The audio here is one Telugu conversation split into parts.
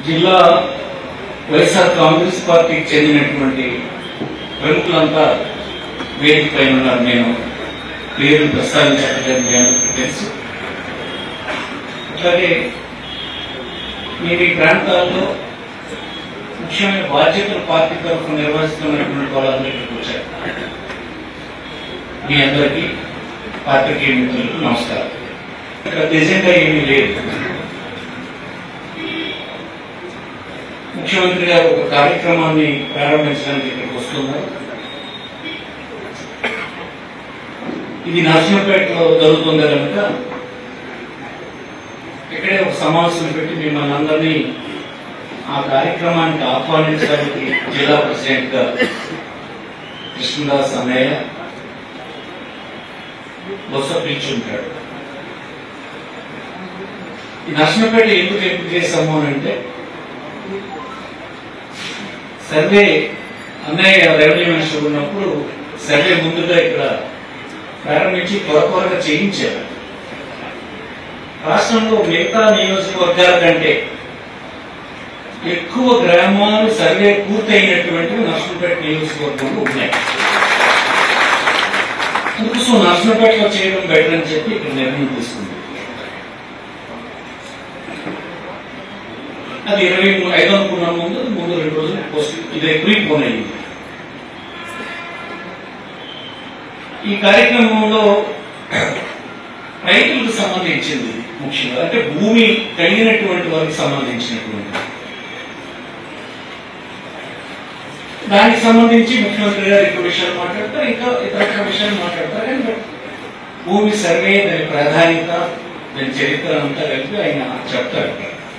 జిల్లా వైఎస్ఆర్ కాంగ్రెస్ పార్టీకి చెందినటువంటి ప్రముఖులంతా వేదిక పైన ఉన్నారు నేను పేరు ప్రస్తావించట్లేదు మీ అందరికీ తెలుసు అట్లాగే మీ మీ ప్రాంతాల్లో ముఖ్యమైన బాధ్యతలు పార్టీ తరఫున నిర్వహిస్తున్నటువంటి వాళ్ళందరికీ వచ్చారు మీ అందరికీ పాత్రికేయ మిత్రులకు నమస్కారం ఇక్కడ ఎజెండా ఏమీ లేదు ముఖ్యమంత్రి గారు ఒక కార్యక్రమాన్ని ప్రారంభించడానికి ఇక్కడికి వస్తున్నారు ఇది నరసింహపేటలో జరుగుతుంది కనుక ఇక్కడే ఒక సమావేశం పెట్టి మిమ్మల్ని అందరినీ ఆ కార్యక్రమానికి ఆహ్వానించడానికి జిల్లా ప్రెసిడెంట్ గా కృష్ణదాస్ అన్నయ్య బొత్స పిలుచుంటాడు ఈ నరసింహపేట ఎందుకు ఎంపిక చేశాము అని అంటే సర్వే అన్నయ్య రెవెన్యూ మినిస్టర్ ఉన్నప్పుడు సర్వే ముందుగా ఇక్కడ ప్రారంభించి త్వర త్వరగా చేయించారు రాష్ట్రంలో మిగతా నియోజకవర్గాల కంటే ఎక్కువ గ్రామాలు సర్వే పూర్తయినటువంటివి నర్సంపేట నియోజకవర్గంలో ఉన్నాయి అందుకోసం నర్సంపేటలో చేయడం బెటర్ అని చెప్పి ఇక్కడ నిర్ణయం తీసుకుంది అది ఇరవై మూడు ఐదు అనుకున్న ముందు ముందు రెండు రోజులు పోస్ట్ ఇది ప్రీపోన్ అయింది ఈ కార్యక్రమంలో రైతులకు సంబంధించింది ముఖ్యంగా అంటే భూమి కలిగినటువంటి వారికి సంబంధించినటువంటి దానికి సంబంధించి ముఖ్యమంత్రి గారు ఎక్కువ విషయాలు మాట్లాడతారు ఇంకా ఇతర విషయాలు మాట్లాడతారు కానీ భూమి సర్వే దాని ప్రాధాన్యత దాని చరిత్ర అంతా కలిపి ఆయన చెప్తారు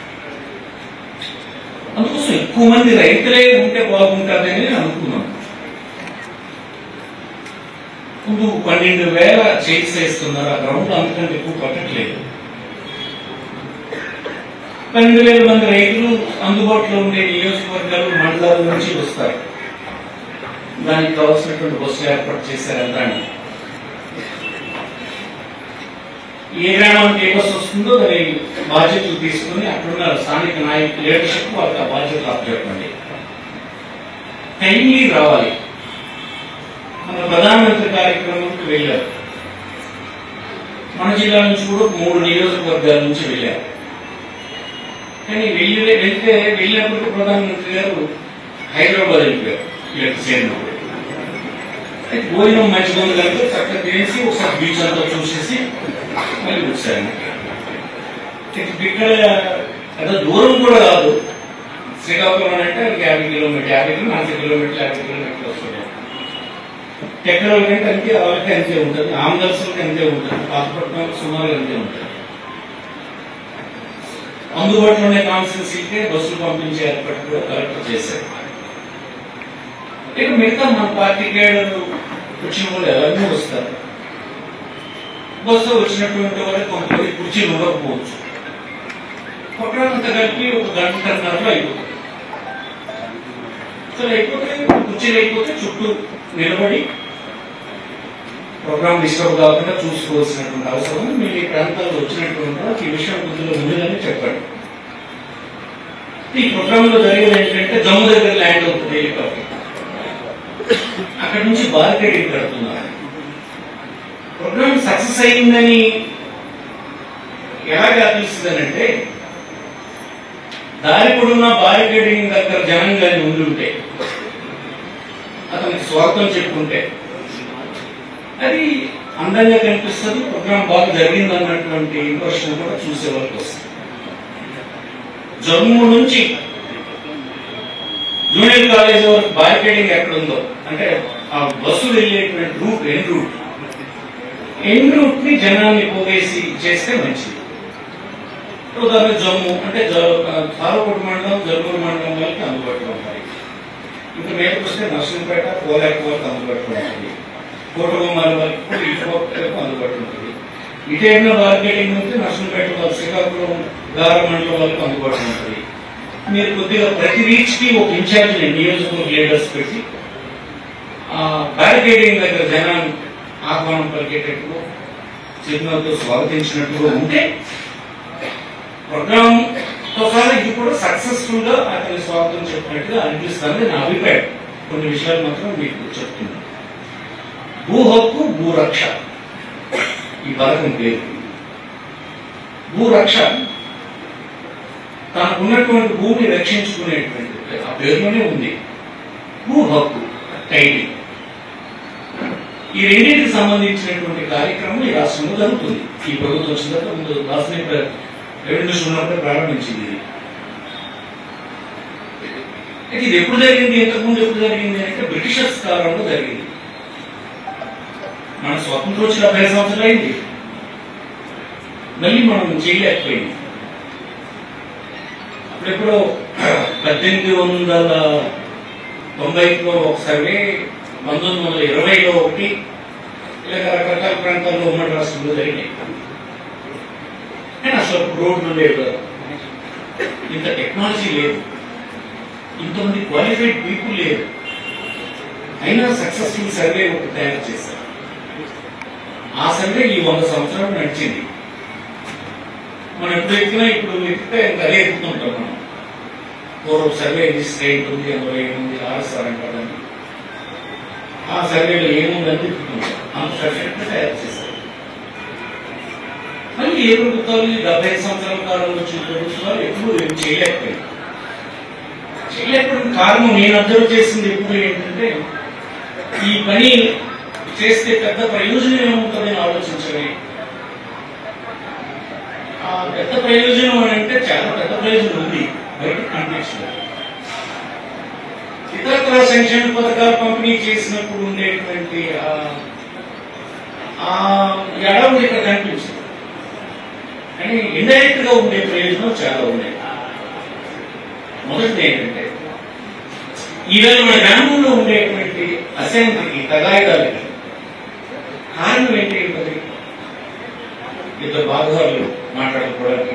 అందుకోసం ఎక్కువ మంది రైతులే ఉంటే బాగుంటుందని నేను అనుకున్నాను ఇప్పుడు పన్నెండు వేల చేసి వేస్తున్నారు ఆ గ్రౌండ్ అంతకంటే ఎక్కువ పట్టట్లేదు పన్నెండు వేల మంది రైతులు అందుబాటులో ఉండే నియోజకవర్గాలు మండలాల నుంచి వస్తారు దానికి కావాల్సినటువంటి బస్సులు ఏర్పాటు చేశారు అంతాన్ని ఏ గ్రామానికి ఏ బస్సు వస్తుందో దాని బాధ్యతలు తీసుకుని అక్కడున్న స్థానిక నాయకులు లీడర్షిప్ వాళ్ళకి ఆ బాధ్యతలు అప్పచెప్పండి టైమ్లీ రావాలి మన ప్రధానమంత్రి కార్యక్రమానికి వెళ్ళారు మన జిల్లా నుంచి కూడా మూడు నియోజకవర్గాల నుంచి వెళ్ళారు కానీ వెళ్ళి వెళ్తే వెళ్ళినప్పుడు ప్రధానమంత్రి గారు హైదరాబాద్ వెళ్ళిపోయారు వీళ్ళకి చేరినప్పుడు అయితే భోజనం మంచిగా ఉంది కనుక చక్కగా తినేసి ఒకసారి బీచ్ అంతా చూసేసి మళ్ళీ వచ్చాను ఇక్కడ అదే దూరం కూడా కాదు శ్రీకాకుళం అంటే ఒక యాభై కిలోమీటర్ యాభై నలభై కిలోమీటర్లు యాభై కిలోమీటర్లు వస్తున్నాయి టెక్నాలజీ కంటే అంతే వాళ్ళకి అంతే ఉంటుంది ఆంధ్రస్కి అంతే ఉంటుంది పాతపట్నం సుమారు అంతే ఉంటుంది అందుబాటులో ఉన్న కాన్స్టిట్యూన్సీకే బస్సులు పంపించే ఏర్పాటు కూడా కలెక్టర్ చేశారు ఇక మిగతా మన పార్టీ కేడర్లు వచ్చిన వాళ్ళు ఎవరిని వస్తారు బస్సు వచ్చినటువంటి వాళ్ళు కొంతమంది కుర్చీలు ఇవ్వకపోవచ్చు కొట్టడంతా కలిపి ఒక గంటన్నరలో అయిపోతుంది సరే అయిపోతే కుర్చీలు అయిపోతే చుట్టూ నిలబడి ప్రోగ్రామ్ డిస్టర్బ్ కాకుండా చూసుకోవాల్సినటువంటి అవసరం ఉంది. మీరు ఈ ప్రాంతాల్లో వచ్చినటువంటి వాళ్ళకి ఈ విషయం కొద్దిగా ముందుగానే చెప్పండి ఈ ప్రోగ్రామ్ లో జరిగేది ఏంటంటే జమ్ము దగ్గర ల్యాండ్ అవుతుంది హెలికాప్టర్ అక్కడ నుంచి బార్గెటింగ్ కడుతున్నారు ప్రోగ్రామ్ సక్సెస్ అయిందని ఎలాగా తెలుస్తుందనంటే దారి పొడున్న బారికేడింగ్ దగ్గర జనం కానీ ఉండుంటే అతనికి స్వాగతం చెప్పుకుంటే అది అందంగా కనిపిస్తుంది ప్రోగ్రామ్ బాగా జరిగింది అన్నటువంటి ఇంప్రెషన్ కూడా చూసే వరకు వస్తుంది జమ్మూ నుంచి జూనియర్ కాలేజ్ వరకు బారికేడింగ్ ఎక్కడ ఉందో అంటే ఆ బస్సులు వెళ్ళేటువంటి రూట్ ఎన్ రూట్ ఎన్ రూట్ ని జనాన్ని పోగేసి చేస్తే మంచిది ఉదాహరణ జమ్ము అంటే ధారకోట మండలం జరుగురు మండలం వాళ్ళకి అందుబాటులో ఉంటాయి ఇంకా మీదకి వస్తే నర్సింపేట కోలాక వాళ్ళకి అందుబాటులో ఉంటుంది కోటబొమ్మాల వాళ్ళకి కూడా ఇటుపక్కలకు అందుబాటులో ఉంటుంది ఇటేసిన మార్కెటింగ్ ఉంటే నర్సింపేట వాళ్ళు శ్రీకాకుళం గార మండలం వాళ్ళకి అందుబాటులో ఉంటుంది మీరు కొద్దిగా ప్రతి రీచ్ కి ఒక ఇన్ఛార్జ్ నియోజకవర్గ లీడర్స్ పెట్టి ఆ బ్యారికేడింగ్ దగ్గర జనాన్ని ఆహ్వానం పలికేటట్టుగా చిరునవ్వుతో స్వాగతించినట్టుగా ఉంటే ప్రోగ్రామ్ ఒకసారి ఇది కూడా సక్సెస్ఫుల్ గా అతని స్వాగతం చెప్పినట్టుగా అనిపిస్తుంది నా అభిప్రాయం కొన్ని విషయాలు మాత్రం మీకు చెప్తున్నాను భూ హక్కు భూరక్ష ఈ పథకం పేరు భూరక్ష తనకున్నటువంటి భూమిని రక్షించుకునేటువంటి ఆ పేరులోనే ఉంది భూ హక్కు టైటిల్ ఈ రెండింటికి సంబంధించినటువంటి కార్యక్రమం ఈ రాష్ట్రంలో జరుగుతుంది ఈ ప్రభుత్వం వచ్చిన తర్వాత ముందు రాష్ట్ర రెవెన్యూ ఉన్నప్పుడే ప్రారంభించింది ఇది అయితే ఇది ఎప్పుడు జరిగింది ఇంతకుముందు ఎప్పుడు జరిగింది అంటే బ్రిటిషర్స్ కాలంలో జరిగింది మన స్వతంత్రం వచ్చి డెబ్బై ఐదు సంవత్సరాలు అయింది మళ్ళీ మనం చేయలేకపోయింది అప్పుడెప్పుడో పద్దెనిమిది వందల తొంభైలో ఒక సర్వే పంతొమ్మిది వందల ఇరవైలో ఒకటి ఇలాగ రకరకాల ప్రాంతాల్లో ఉమ్మడి రాష్ట్రంలో జరిగినాయి కానీ అసలు అప్పుడు రోడ్లు లేవు ఇంత టెక్నాలజీ లేదు ఇంతమంది క్వాలిఫైడ్ పీపుల్ లేరు అయినా సక్సెస్ఫుల్ సర్వే ఒకటి తయారు చేశారు ఆ సర్వే ఈ వంద సంవత్సరాలు నడిచింది మనం ఎప్పుడు ఎక్కినా ఇప్పుడు ఎక్కితే ఇంకా అదే ఎక్కుతుంటాం మనం పూర్వం సర్వే రిజిస్టర్ అయి ఉంటుంది అందులో ఏముంది ఆర్ఎస్ఆర్ అంటారని ఆ సర్వేలో ఏముందని చెప్తుంటాం అంత సర్టిఫికెట్ తయారు చేశారు మళ్ళీ ఏ ప్రభుత్వాలు ఈ డెబ్బై ఐదు సంవత్సరాల కాలంలో వచ్చిన ప్రభుత్వాలు ఎప్పుడు ఏం చేయలేకపోయాయి చేయలేకపోవడం కారణం నేను అబ్జర్వ్ చేసింది ఎప్పుడు ఏంటంటే ఈ పని చేస్తే పెద్ద ప్రయోజనం ఏముంటుందని ఆలోచించడమే ఆ పెద్ద ప్రయోజనం అని అంటే చాలా పెద్ద ప్రయోజనం ఉంది బయట కనిపించలేదు ఇతరత్ర సంక్షేమ పథకాలు పంపిణీ చేసినప్పుడు ఉండేటువంటి ఆ- ఆ ఎడవులు ఇక్కడ కనిపించదు కానీ ఇండైరెక్ట్ గా ఉండే ప్రయోజనం చాలా ఉన్నాయి మొదటిది ఏంటంటే ఈవేళ మన గ్రామంలో ఉండేటువంటి అశాంతికి తగాయిదాలకి కారణం ఏంటి ఏంటది ఇద్దరు బాధగారులు మాట్లాడుకోవడానికి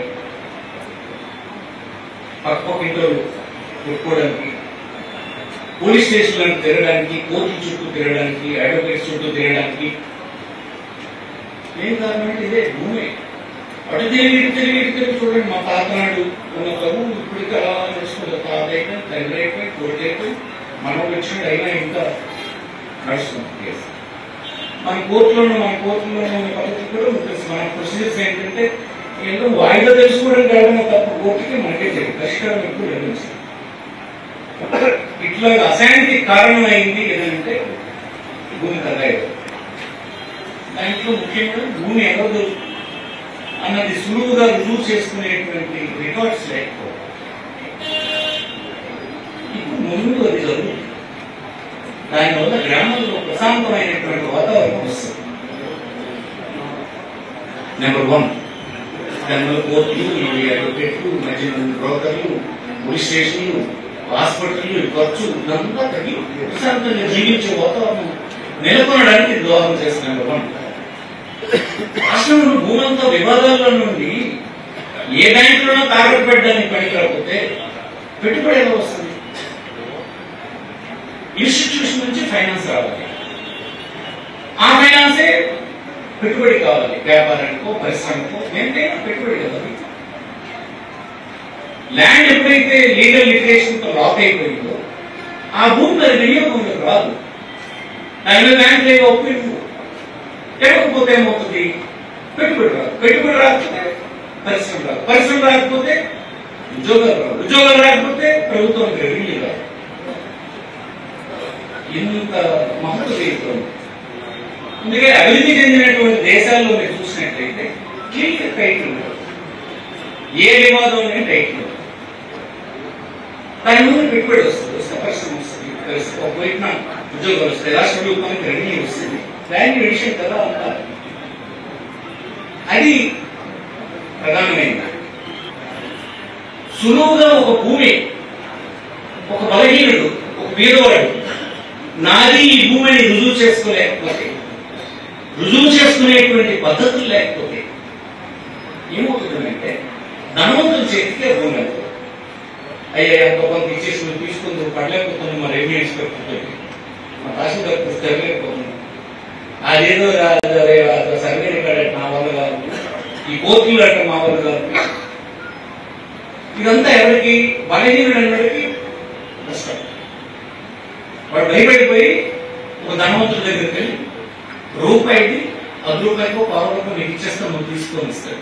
పక్క ఇంటర్లు కొట్టుకోవడానికి పోలీస్ స్టేషన్లను తిరగడానికి కోర్టు చుట్టూ తిరగడానికి అడ్వకేట్స్ చుట్టూ తిరగడానికి ఏం కారణం అంటే ఇదే భూమి అటు తిరిగి ఇటు తిరిగి ఇటు తిరిగి చూడండి మా తాత నాడు ఉన్న ప్రభు ఇప్పటికీ అలా నడుస్తుంది తాత అయిపోయి తండ్రి అయిపోయి కొడుకు అయిపోయి మనం వచ్చినట్టు అయినా ఇంకా నడుస్తుంది కేసు మన కోర్టులోనూ మన కోర్టులోనూ ఉన్న పద్ధతి కూడా మీకు తెలుసు మన ప్రొసీజర్స్ ఏంటంటే ఏదో వాయిదా తెలుసుకోవడం కావడం తప్ప కోర్టుకి మనకే తెలియదు పరిష్కారం ఎక్కువ లభించింది ఇట్లా అశాంతి కారణం అయింది ఏదంటే భూమి తగ్గాయి దాంట్లో ముఖ్యంగా భూమి ఎవరు అన్నది సులువుగా రుజువు చేసుకునేటువంటి రికార్డ్స్ లేకపోవడం ఇప్పుడు ముందు అది జరుగుతుంది దానివల్ల గ్రామంలో ప్రశాంతమైనటువంటి వాతావరణం వస్తుంది నెంబర్ వన్ దానివల్ల కోర్టులు ఈ అడ్వకేట్లు మధ్య బ్రోకర్లు పోలీస్ స్టేషన్లు హాస్పిటల్లు ఈ ఖర్చు ఇదంతా తగ్గి ప్రశాంతంగా జీవించే వాతావరణం నెలకొనడానికి ఇది దోహదం చేస్తుంది నెంబర్ వన్ రాష్ట్రంలో భూమంతా వివాదాల నుండి ఏ బ్యాంకులోనో తాకట్టు పెట్టడానికి పనికి రాకపోతే పెట్టుబడి ఎలా వస్తుంది ఇన్స్టిట్యూషన్ నుంచి ఫైనాన్స్ రావాలి ఆ ఫైనాన్సే పెట్టుబడి కావాలి వ్యాపారానికో పరిశ్రమకో దేనికైనా పెట్టుబడి కావాలి ల్యాండ్ ఎప్పుడైతే లీగల్ లిటిగేషన్ తో లాక్ అయిపోయిందో ఆ భూమి మరి వినియోగంలోకి రాదు దాని బ్యాంక్ లేక ఒప్పింపు ఇవ్వకపోతే ఏమవుతుంది పెట్టుబడి రాదు పెట్టుబడి రాకపోతే పరిశ్రమ రాదు పరిశ్రమ రాకపోతే ఉద్యోగాలు రావు ఉద్యోగాలు రాకపోతే ప్రభుత్వానికి రెవెన్యూ రాదు ఇంత మహత్వ తీరుతుంది అందుకే అభివృద్ధి చెందినటువంటి దేశాల్లో మీరు చూసినట్లయితే క్లియర్ టైటిల్ ఉంటుంది. ఏ వివాదం అనే టైటిల్ ఉంటుంది. దాని ముందు పెట్టుబడి వస్తుంది వస్తే పరిశ్రమ వస్తుంది పరిశ్రమ ఒకవైపున ఉద్యోగాలు వస్తాయి రాష్ట్ర ప్రభుత్వానికి రెవెన్యూ వస్తుంది వాల్యూ ఎడిషన్ కదా అంటారు అది ప్రధానమైనది సులువుగా ఒక భూమి ఒక బలహీనుడు ఒక పేదవాడు నాది ఈ భూమిని రుజువు చేసుకోలేకపోతే రుజువు చేసుకునేటువంటి పద్ధతులు లేకపోతే ఏమవుతుందంటే ధనవంతుల చేతికే భూమి వెళ్తుంది అయ్యా ఎంత కొంత ఇచ్చేసి నువ్వు తీసుకుని నువ్వు పడలేకపోతున్నావు మా రెవెన్యూ ఇన్స్పెక్టర్ మా తహసీల్దార్ తెగలేకపోతున్నావు అదేదో సర్వే రికార్డ్ అంటే మా వల్ల కాదు ఈ కోర్టులు అంటే మా వల్ల కాదు ఇదంతా ఎవరికి బలహీనుడు అన్నడికి కష్టం వాడు భయపడిపోయి ఒక ధనవంతుడి దగ్గరికి వెళ్ళి రూపాయిది పది రూపాయలకు పావు రూపాయలు నీకు ఇచ్చేస్తే నువ్వు తీసుకొని ఇస్తాడు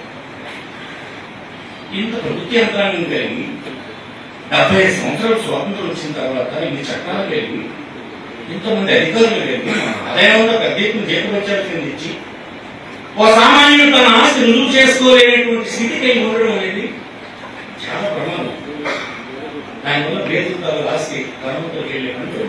ఇంత ప్రభుత్వ యంత్రాంగం కలిగి డెబ్బై ఐదు సంవత్సరాలు స్వాతంత్రం వచ్చిన తర్వాత ఇన్ని చట్టాలు కలిగి ఇంతమంది అధికారులు కలిగి మన ఆదాయంలో పెద్ద ఎత్తున జీతపత్యాలు కింద ఇచ్చి ఓ సామాన్యుడు తన ఆస్తి రుజువు చేసుకోలేనటువంటి స్థితి కలిగి ఉండడం అనేది చాలా ప్రమాదం దానివల్ల బేదుతాల ఆస్తి ధనవంతులకు వెళ్ళేటువంటి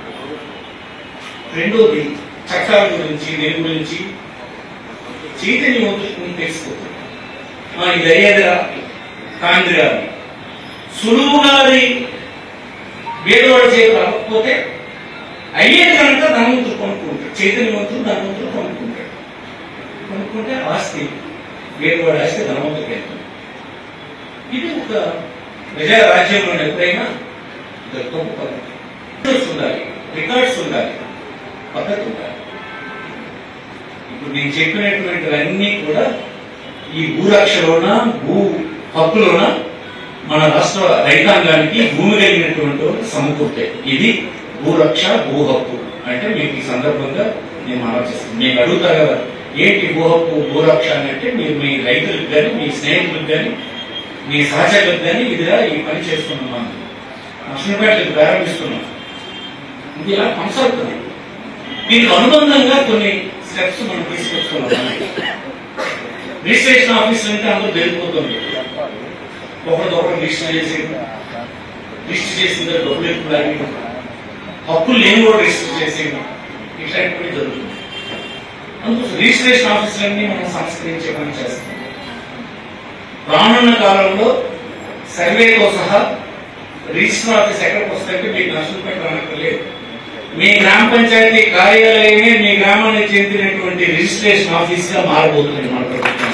రెండోది చట్టాల గురించి దేని గురించి చైతన్యవంతులకు తెలుసుకోవాలి ఆ, ఇది అయ్యేదిరా కాందిరా సులువుగా అది వేదవాడు చేతి రాకపోతే అయ్యేది కనుక ధనవంతుడు కొనుక్కుంటాడు చైతన్యవంతుడు ధనవంతుడు కొనుక్కుంటాడు కొనుక్కుంటే ఆస్తి వేదవాడి ఆస్తి ధనవంతుడికి వెళ్తుంది ఇది ఒక ప్రజా రాజ్యంలో ఎప్పుడైనా ఇది ఒక గొప్ప పద్ధతి రికార్డ్స్ ఉండాలి రికార్డ్స్ ఉండాలి పద్ధతి ఉండాలి ఇప్పుడు నేను చెప్పినటువంటివన్నీ కూడా ఈ భూరక్షలోన భూ హక్కులోన మన రాష్ట్ర రైతాంగానికి భూమి కలిగినటువంటి ఒక సమకూర్తే ఇది భూరక్ష భూ హక్కు అంటే మీకు ఈ సందర్భంగా నేను ఆలోచిస్తాను మీకు అడుగుతా కదా ఏంటి భూ హక్కు భూరక్ష అని అంటే మీరు మీ రైతులకు కానీ మీ స్నేహితులకు కానీ మీ సహచరులకు కానీ ఇదిగా ఈ పని చేస్తున్నాం మనం నష్టపేటలకు ప్రారంభిస్తున్నాం ఇది ఇలా కొనసాగుతుంది దీనికి అనుబంధంగా కొన్ని స్టెప్స్ మనం తీసుకొస్తున్నాం రిజిస్ట్రేషన్ ఆఫీస్ అంటే అందరూ వెళ్ళిపోతుంది ఒకరితో ఒకరు రిజిస్టర్ చేసి రిజిస్టర్ చేసిన దగ్గర డబ్బులు ఎక్కువ లాగి హక్కులు లేని కూడా రిజిస్టర్ చేసి ఇట్లాంటివి జరుగుతుంది అందుకోసం రిజిస్ట్రేషన్ ఆఫీసులన్నీ మనం సంస్కరించే పని చేస్తాం రానున్న కాలంలో సర్వేతో సహా రిజిస్టర్ ఆఫీస్ ఎక్కడికి వస్తాయంటే మీకు నష్టం పెట్టడానికి మీ గ్రామ పంచాయతీ కార్యాలయమే మీ గ్రామానికి చెందినటువంటి రిజిస్ట్రేషన్ ఆఫీస్ గా మారబోతుంది మన ప్రభుత్వం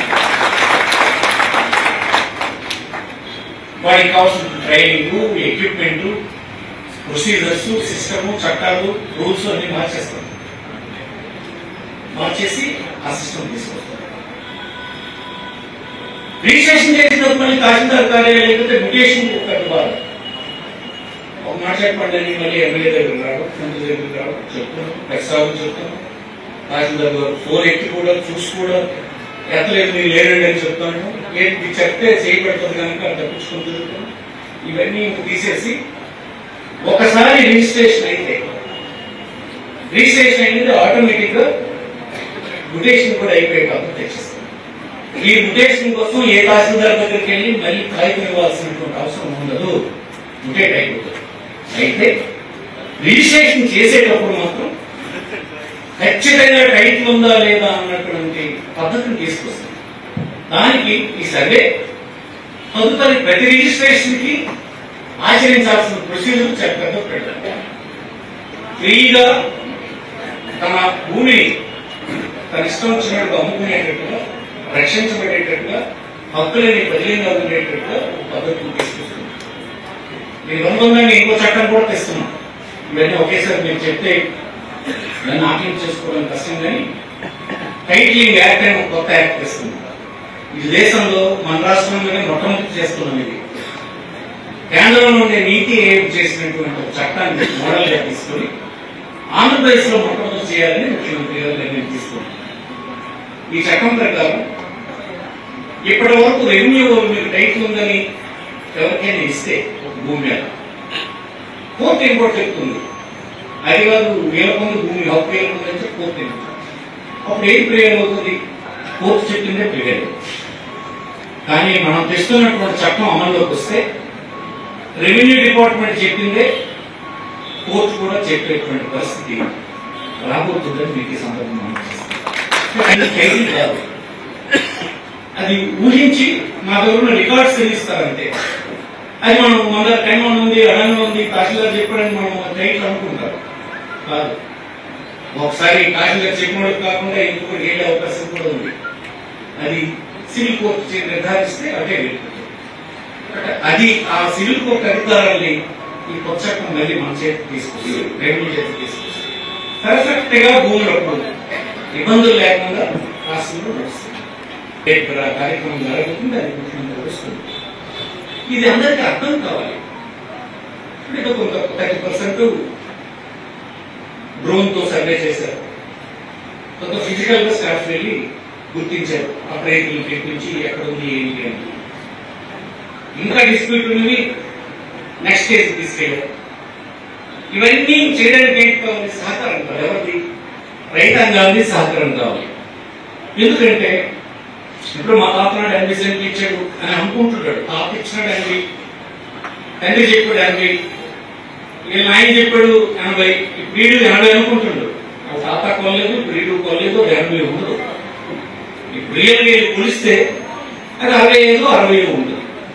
వాడికి కావాల్సిన ట్రైనింగ్ ఎక్విప్మెంట్ ప్రొసీజర్స్ సిస్టమ్ చట్టాలు రూల్స్ అన్ని మార్చేస్తాం మార్చేసి ఆ సిస్టమ్ తీసుకొస్తాం రిజిస్ట్రేషన్ చేసినప్పుడు మళ్ళీ తహసీల్దార్ కార్యాలయం లేకపోతే మ్యుటేషన్ ఒకటి బాధ ఒక మాట చెప్పండి అని మళ్ళీ ఎమ్మెల్యే దగ్గర రాడు మంత్రి దగ్గర రాడు చెప్తాను ప్రస్తావన చెప్తాను తహసీల్దార్ గారు ఫోన్ ఎక్కి కూడా చూసి కూడా ఎత్తలేదు మీరు లేరండి అని చెప్తాను ఏంటి చెప్తే చేయబడుతుంది కనుక తప్పించుకొని తిరుగుతాను ఇవన్నీ ఇంక తీసేసి ఒకసారి రిజిస్ట్రేషన్ అయితే రిజిస్ట్రేషన్ అనేది ఆటోమేటిక్ గా మ్యుటేషన్ కూడా అయిపోయే కాబట్టి తెచ్చిస్తాం ఈ మ్యుటేషన్ కోసం ఏ తహసీల్దార్ దగ్గరికి వెళ్ళి మళ్ళీ కాగితం ఇవ్వాల్సినటువంటి అవసరం ఉండదు మ్యుటేట్ అయిపోతుంది అయితే రిజిస్ట్రేషన్ చేసేటప్పుడు మాత్రం ఖచ్చితంగా టైటిల్ ఉందా లేదా అన్నటువంటి పద్ధతిని తీసుకొస్తుంది దానికి ఈ సర్వే తదుపరి ప్రతి రిజిస్ట్రేషన్ కి ఆచరించాల్సిన ప్రొసీజర్ చక్కగా పెట్టాలి ఫ్రీగా తన భూమిని తన ఇష్టం వచ్చినట్టు అమ్ముకునేటట్టుగా రక్షించబడేటట్టుగా హక్కులని బదిలీగా ఉండేటట్టుగా ఒక పద్ధతిని తీసుకొస్తుంది దీని అనుబంధంగా ఇంకో చట్టం కూడా తెస్తున్నాం ఇవన్నీ ఒకేసారి మీరు చెప్తే దాన్ని ఆక్లిం చేసుకోవడం కష్టం కానీ టైటిలింగ్ యాక్ట్ అని ఒక కొత్త యాక్ట్ తెస్తుంది ఇది దేశంలో మన రాష్ట్రంలోనే మొట్టమొదటి చేస్తున్నాం ఇది కేంద్రంలో ఉండే నీతి ఆయోగ్ చేసినటువంటి ఒక చట్టాన్ని మోడల్ గా తీసుకొని ఆంధ్రప్రదేశ్ లో మొట్టమొదటి చేయాలని ముఖ్యమంత్రి గారు నిర్ణయం తీసుకున్నారు ఈ చట్టం ప్రకారం ఇప్పటి వరకు రెవెన్యూ మీకు టైటిల్ ఉందని ఎవరికైనా ఇస్తే ఒక భూమి మీద కోర్టు ఇంకోటి చెప్తుంది అది కాదు వేల మంది భూమి హక్కు వేల మంది అంటే కోర్టు చెప్తుంది అప్పుడు ఏం ప్రియం అవుతుంది కోర్టు చెప్పిందే ప్రియం కానీ మనం తెస్తున్నటువంటి చట్టం అమల్లోకి వస్తే రెవెన్యూ డిపార్ట్మెంట్ చెప్పిందే కోర్టు కూడా చెప్పేటువంటి పరిస్థితి రాబోతుందని మీకు ఈ సందర్భంగా మనం చేస్తాం. అది ఖైదీ కాదు అది ఊహించి మా దగ్గర ఉన్న రికార్డ్స్ తెలియస్తారంటే అది మనం మన దగ్గర టైం ఉంది అడంగా ఉంది తహసీల్దార్ చెప్పాడని మనం టైట్లు అనుకుంటాం కాదు ఒకసారి తహసీల్దార్ చెప్పినట్టు కాకుండా ఇంకొకటి వెళ్ళే అవకాశం కూడా ఉంది అది సివిల్ కోర్టు చే నిర్ధారిస్తే అటే వెళ్ళిపోతుంది అంటే అది ఆ సివిల్ కోర్టు అధికారాన్ని ఈ కొత్త చట్టం మళ్ళీ మన చేతికి తీసుకొచ్చి రెవెన్యూ చేతికి తీసుకొచ్చి పర్ఫెక్ట్ గా భూములు అప్పుడు ఇబ్బందులు లేకుండా రాష్ట్రంలో నడుస్తుంది ఇక్కడ కార్యక్రమం జరుగుతుంది అది ముఖ్యమంత్రి వస్తుంది ఇది అందరికీ అర్థం కావాలి ఇప్పుడు కొంత థర్టీ పర్సెంట్ డ్రోన్ తో సర్వే చేశారు కొంత ఫిజికల్ గా స్టాఫ్ వెళ్ళి గుర్తించారు ఆ ప్రయత్నం తెప్పించి ఎక్కడ ఉంది ఏంటి అని ఇంకా డిస్ప్యూట్ ఉన్నవి నెక్స్ట్ స్టేజ్ తీసుకెళ్ళారు ఇవన్నీ చేయడానికి ఏంటి కావాలి సహకారం కావాలి ఎవరిది రైతాంగాన్ని సహకారం కావాలి ఎందుకంటే ఇప్పుడు మా తాత నాడు ఎనభై సెంట్లు ఇచ్చాడు అని అనుకుంటున్నాడు తాత ఇచ్చినాడు ఎనభై తండ్రి చెప్పాడు ఎనభై వీళ్ళ ఆయన చెప్పాడు ఎనభై వీడు ఎనభై అనుకుంటున్నాడు ఆ తాత కొనలేదు వీడు కొనలేదు అది ఎనభై ఉండదు ఇప్పుడు రియల్ గా కొలిస్తే అది అరవై ఐదు అరవై ఐదు ఉంటుంది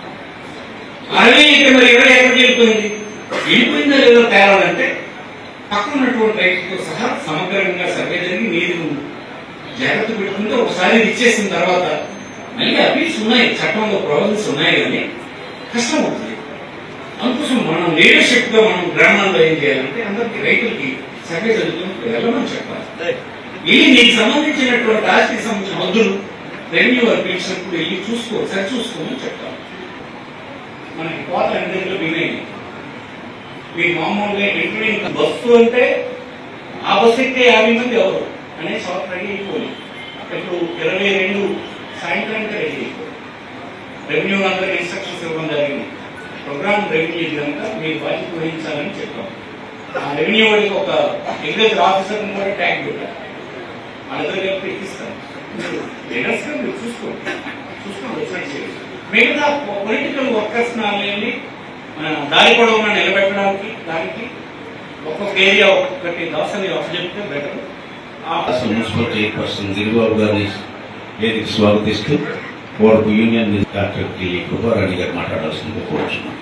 అరవై అయితే మరి ఇరవై ఎక్కడికి వెళ్ళిపోయింది వెళ్ళిపోయిందా లేదో తేలాలంటే పక్కన ఉన్నటువంటి రైతులతో సహా సమగ్రంగా సర్వే జరిగి మీరు జాగ్రత్త పెట్టుకుంటే ఒకసారి ఇది ఇచ్చేసిన తర్వాత మళ్ళీ అపీల్స్ ఉన్నాయి చట్టంలో ప్రొవిజన్స్ ఉన్నాయి కానీ కష్టం అవుతుంది అందుకోసం మనం లీడర్షిప్ గా మనం గ్రామాల్లో ఏం చేయాలంటే అందరికి రైతులకి సర్వే జరుగుతున్నప్పుడు వెళ్ళమని చెప్పాలి వెళ్ళి నీకు సంబంధించినటువంటి ఆస్తికి సంబంధించిన హద్దులు రెవెన్యూ వారు పిలిచినప్పుడు వెళ్ళి చూసుకో సరి చూసుకోమని చెప్తాం మనకి కోత అందరిలో వినేది మీరు మామూలుగా ఇంక్లూడింగ్ బస్సు అంటే ఆ బస్సు ఎక్కితే యాభై మంది ఎవరు అనే చోట రెడీ అయిపోయి ఇప్పుడు ఇరవై రెండు సాయంత్రానికి రెడీ అయిపోయి రెవెన్యూ అందరికి ఇన్స్ట్రక్షన్స్ ఇవ్వడం జరిగింది ప్రోగ్రామ్ రెవెన్యూ కనుక మీరు బాధ్యత వహించాలని చెప్పాం ఆ రెవెన్యూ వాడికి ఒక అగ్రికల్చర్ ఆఫీసర్ కూడా ట్యాగ్ పెట్టారు వాళ్ళిద్దరు కలిపి ఎక్కిస్తాను లీడర్స్ గా మీరు చూసుకోండి చూసుకోండి వచ్చినట్టు చేయండి మిగతా పొలిటికల్ వర్కర్స్ నాలుగు మన దారి పొడవునా నిలబెట్టడానికి దానికి ఒక్కొక్క ఏరియా ఒక్కొక్కటి దోశని ఒక చెప్తే బెటర్ రాష్ట్ర మున్సిపల్ చైర్పర్సన్ గిరిబాబు గారిని వేదిక స్వాగతిస్తూ వారికి యూనియన్ డాక్టర్ టి కృపారాణి గారు మాట్లాడాల్సిందిగా కోరుచున్నాం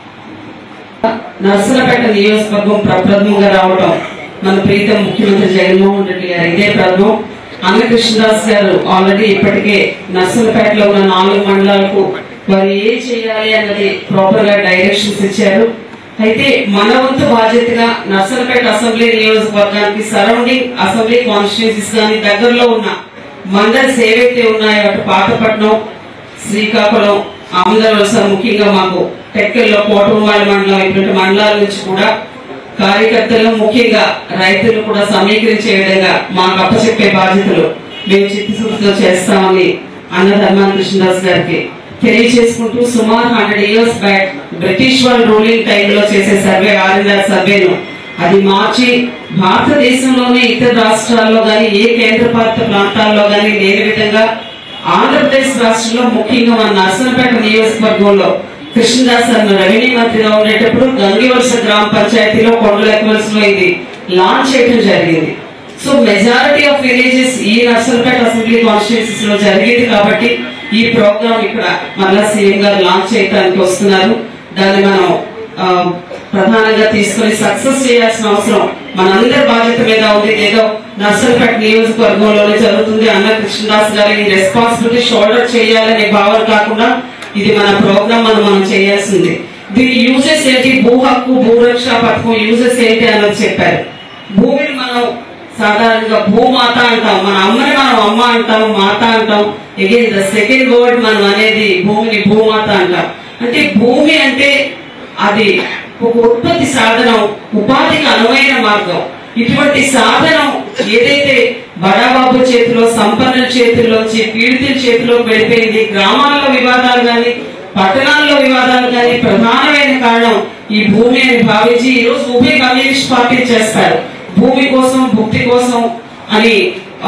నర్సలపేట నియోజకవర్గం ప్రప్రథమంగా రావటం మన ప్రీతం ముఖ్యమంత్రి జగన్మోహన్ రెడ్డి గారు ఇదే ప్రథమం అన్న కృష్ణదాస్ గారు ఆల్రెడీ ఇప్పటికే నర్సలపేటలో ఉన్న నాలుగు మండలాలకు వారు ఏం చేయాలి అన్నది ప్రాపర్ గా డైరెక్షన్స్ ఇచ్చారు అయితే మన వంతు బాధ్యతగా నర్సలపేట అసెంబ్లీ నియోజకవర్గానికి సరౌండింగ్ అసెంబ్లీ కాన్స్టిట్యూన్సీస్ కానీ దగ్గరలో ఉన్న మండల్స్ ఏవైతే ఉన్నాయో అటు పాతపట్నం శ్రీకాకుళం ఆంధ్రవలస ముఖ్యంగా మాకు టెక్కల్లో కోటంవాళ్ళ మండలం ఇటువంటి మండలాల నుంచి కూడా కార్యకర్తలు ముఖ్యంగా రైతులు కూడా సమీకరించే విధంగా మాకు అప్పచెప్పే బాధ్యతలు మేము చిత్తశుద్ధితో చేస్తామని అన్న ధర్మాన కృష్ణదాస్ గారికి తెలియజేసుకుంటూ సుమారు హండ్రెడ్ ఇయర్స్ బ్యాక్ బ్రిటిష్ వాళ్ళ రూలింగ్ టైంలో చేసే సర్వే ఆర్ఎన్ఆర్ సర్వేను అది మార్చి భారతదేశంలోనే ఇతర రాష్ట్రాల్లో గాని ఏ కేంద్ర పాలిత ప్రాంతాల్లో గాని లేని విధంగా ఆంధ్రప్రదేశ్ రాష్ట్రంలో ముఖ్యంగా మన నర్సనపేట నియోజకవర్గంలో కృష్ణదాస్ అన్న రెవెన్యూ మంత్రిగా ఉండేటప్పుడు గంగివలస గ్రామ పంచాయతీలో కొండలెక్కవలసలో ఇది లాంచ్ చేయడం జరిగింది సో మెజారిటీ ఆఫ్ విలేజెస్ ఈ నర్సనపేట అసెంబ్లీ కాన్స్టిట్యూన్సీస్ లో జరిగేది కాబట్టి ఈ ప్రోగ్రామ్ ఇక్కడ మళ్ళా సీఎం గారు లాంచ్ చేయడానికి వస్తున్నారు దాన్ని మనం ఆ, ప్రధానంగా తీసుకొని సక్సెస్ చేయాల్సిన అవసరం మనందరి బాధ్యత మీద ఉంది ఏదో నర్సంపేట నియోజకవర్గంలోనే జరుగుతుంది అన్న కృష్ణదాస్ గారు ఈ రెస్పాన్సిబిలిటీ షోల్డర్ చేయాలనే భావన కాకుండా ఇది మన ప్రోగ్రామ్ మనం మనం చేయాల్సింది దీని యూజెస్ ఏంటి భూ హక్కు భూరక్ష పథకం యూజెస్ ఏంటి అన్నది చెప్పారు భూమిని మనం సాధారణంగా భూమాత అంటాం మన అమ్మని మనం అమ్మ అంటాం మాత అంటాం అగైన్ ద సెకండ్ వర్డ్ మనం అనేది భూమిని భూమాత అంటాం అంటే భూమి అంటే అది ఒక ఉత్పత్తి సాధనం ఉపాధికి అనువైన మార్గం ఇటువంటి సాధనం ఏదైతే బడాబాబు చేతిలో సంపన్నుల చేతిలోంచి పీడితుల చేతిలోకి వెళ్ళిపోయింది గ్రామాల్లో వివాదాలు గాని పట్టణాల్లో వివాదాలు కానీ ప్రధానమైన కారణం ఈ భూమి అని భావించి ఈ రోజు ఉభయ కమ్యూనిస్ట్ పార్టీ చేస్తారు భూమి కోసం భుక్తి కోసం అని ఆ,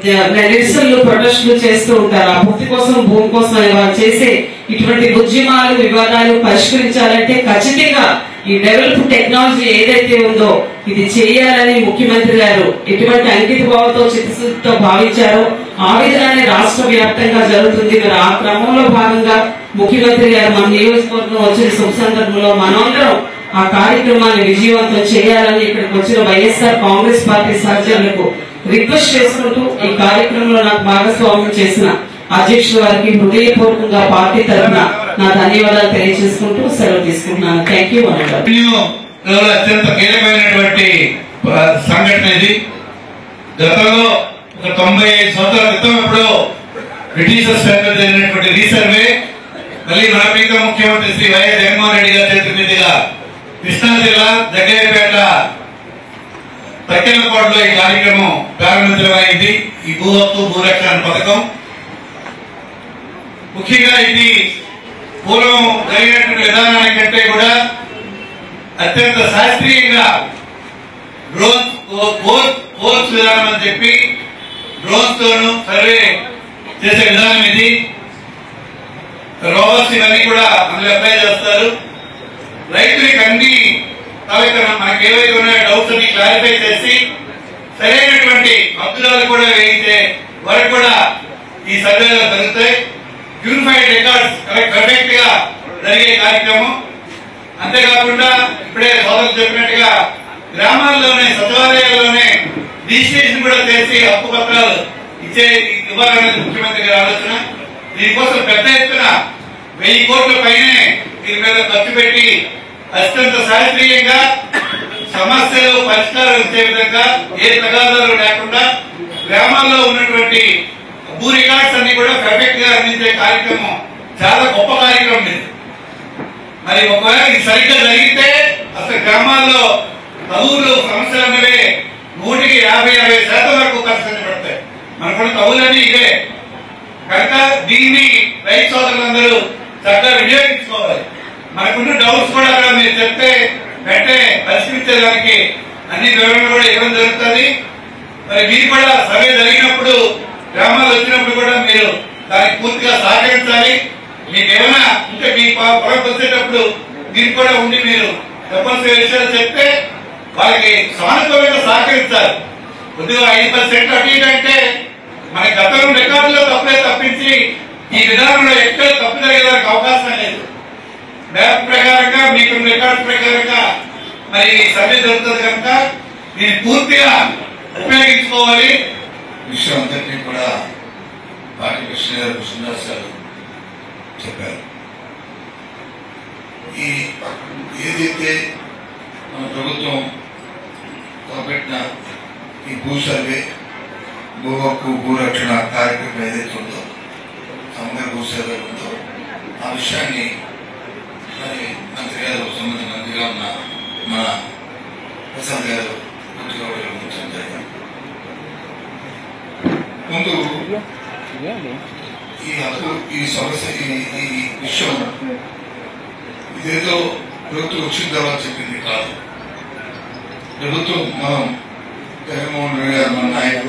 నిరసనలు ప్రొటెస్టులు చేస్తూ ఉంటారు ఆ భుక్తి కోసం భూమి కోసం అని వారు చేసే ఇటువంటి ఉద్యమాలు వివాదాలు పరిష్కరించాలంటే ఖచ్చితంగా ఈ డెవలప్ టెక్నాలజీ ఏదైతే ఉందో ఇది చేయాలని ముఖ్యమంత్రి గారు ఎటువంటి అంకిత భావంతో చిత్తశుద్ధితో భావించారో ఆ విధంగానే రాష్ట్ర వ్యాప్తంగా జరుగుతుంది మరి ఆ క్రమంలో భాగంగా ముఖ్యమంత్రి గారు మన నియోజకవర్గం వచ్చిన శుభ సందర్భంలో మనందరం ఆ కార్యక్రమాన్ని విజయవంతం చేయాలని ఇక్కడికి వచ్చిన వైఎస్ఆర్ కాంగ్రెస్ పార్టీ సహచరులకు రిక్వెస్ట్ చేసుకుంటూ ఈ కార్యక్రమంలో నాకు భాగస్వామ్యం చేసిన అధ్యక్షుల వారికి హృదయపూర్వకంగా పార్టీ తరఫున నా ధన్యవాదాలు తెలియజేసుకుంటూ సెలవు తీసుకుంటున్నాను థ్యాంక్ యూ వన్ రెవెన్యూ అత్యంత కీలకమైనటువంటి ఆ, సంఘటన ఇది గతంలో ఒక తొంభై ఐదు సంవత్సరాల క్రితం ఇప్పుడు బ్రిటిషర్స్ టైంలో జరిగినటువంటి రీసర్వే మళ్ళీ మన పీక ముఖ్యమంత్రి ముఖ్యమంత్రి శ్రీ వైఎస్ జగన్మోహన్ రెడ్డి గారి చేతుల మీదుగా కృష్ణా జిల్లా జగ్గయ్యపేట తక్కెలకోటలో ఈ కార్యక్రమం ప్రారంభించడమైంది ఈ భూ హక్కు భూరక్షణ పథకం ముఖ్యంగా ఇది పూర్వం జరిగినటువంటి విధానానికంటే కూడా అత్యంత శాస్త్రీయంగా డ్రోన్స్ పోర్స్ పోర్స్ విధానం అని చెప్పి డ్రోన్స్ తోను సర్వే చేసే విధానం ఇది రోబోట్స్ ఇవన్నీ కూడా అందులో అప్లై చేస్తారు రైతులకి అన్ని తాలూకా మనకి ఏవైతే ఉన్నాయో డౌట్స్ అన్ని క్లారిఫై చేసి సరైనటువంటి అబ్దులాలు కూడా వేయితే వారికి కూడా ఈ సర్వేలో జరుగుతాయి యూనిఫైడ్ రికార్డ్స్ కరెక్ట్ గా జరిగే కార్యక్రమం అంతేకాకుండా ఇప్పుడే సోదరులు చెప్పినట్టుగా గ్రామాల్లోనే సచివాలయాల్లోనే రిజిస్ట్రేషన్ కూడా చేసి హక్కు పత్రాలు ఇచ్చే ఇవ్వాలనేది ముఖ్యమంత్రి గారి ఆలోచన దీనికోసం పెద్ద ఎత్తున వెయ్యి కోట్ల పైనే దీని మీద ఖర్చు పెట్టి అత్యంత శాస్త్రీయంగా సమస్యలు పరిష్కారం ఇచ్చే విధంగా ఏ తగాదాలు లేకుండా గ్రామాల్లో ఉన్నటువంటి భూ రికార్డ్స్ అన్ని కూడా పర్ఫెక్ట్ గా అందించే కార్యక్రమం చాలా గొప్ప కార్యక్రమం ఇది మరి ఒకవేళ ఇది సరిగ్గా జరిగితే అసలు గ్రామాల్లో తగులు సమస్యలు అనేవి నూటికి యాభై అరవై శాతం వరకు పరిష్కరించబడతాయి మనకున్న తగులన్నీ ఇవే కనుక దీన్ని రైతు సోదరులందరూ చక్కగా వినియోగించుకోవాలి మనకున్న డౌట్స్ కూడా అక్కడ మీరు చెప్తే వెంటనే పరిష్కరించేదానికి అన్ని వివరణలు కూడా ఇవ్వడం జరుగుతుంది మరి మీరు కూడా సర్వే జరిగినప్పుడు గ్రామాలు వచ్చినప్పుడు కూడా మీరు దానికి పూర్తిగా సహకరించాలి మీకు ఏమైనా ఉంటే మీ పొ- పొరకు వచ్చేటప్పుడు మీరు కూడా ఉండి మీరు చెప్పాల్సిన విషయాలు చెప్తే వాళ్ళకి సానుకూలంగా సహకరించాలి కొద్దిగా ఐదు పర్సెంట్ అటు ఇటు అంటే మన గతంలో రికార్డులో తప్పే తప్పించి ఈ విధానంలో ఎక్కడ తప్పు జరిగేదానికి అవకాశం లేదు మ్యాప్ ప్రకారంగా మీకు రికార్డు ప్రకారంగా మరి సర్వే జరుగుతుంది కనుక దీన్ని పూర్తిగా ఉపయోగించుకోవాలి విషయం అంతటినీ కూడా పార్టీ కృష్ణ గారు కృష్ణదాస్ గారు చెప్పారు ఈ ఏదైతే మన ప్రభుత్వం తలపెట్టిన ఈ భూ సర్వే భూ హక్కు భూరక్షణ కార్యక్రమం ఏదైతే ఉందో సమగ్ర భూ సర్వే ఉందో ఆ విషయాన్ని మరి మంత్రి గారు సంబంధించిన మంత్రిగా ఉన్న మన ప్రసాద్ గారు పూర్తిగా వివరించడం జరిగింది ముందు ఈ హక్కు ఈ సమస్య ఈ ఈ విషయం ఇదేదో ప్రభుత్వం వచ్చిన తర్వాత చెప్పింది కాదు ప్రభుత్వం మనం జగన్మోహన్ రెడ్డి గారు మన నాయకుడు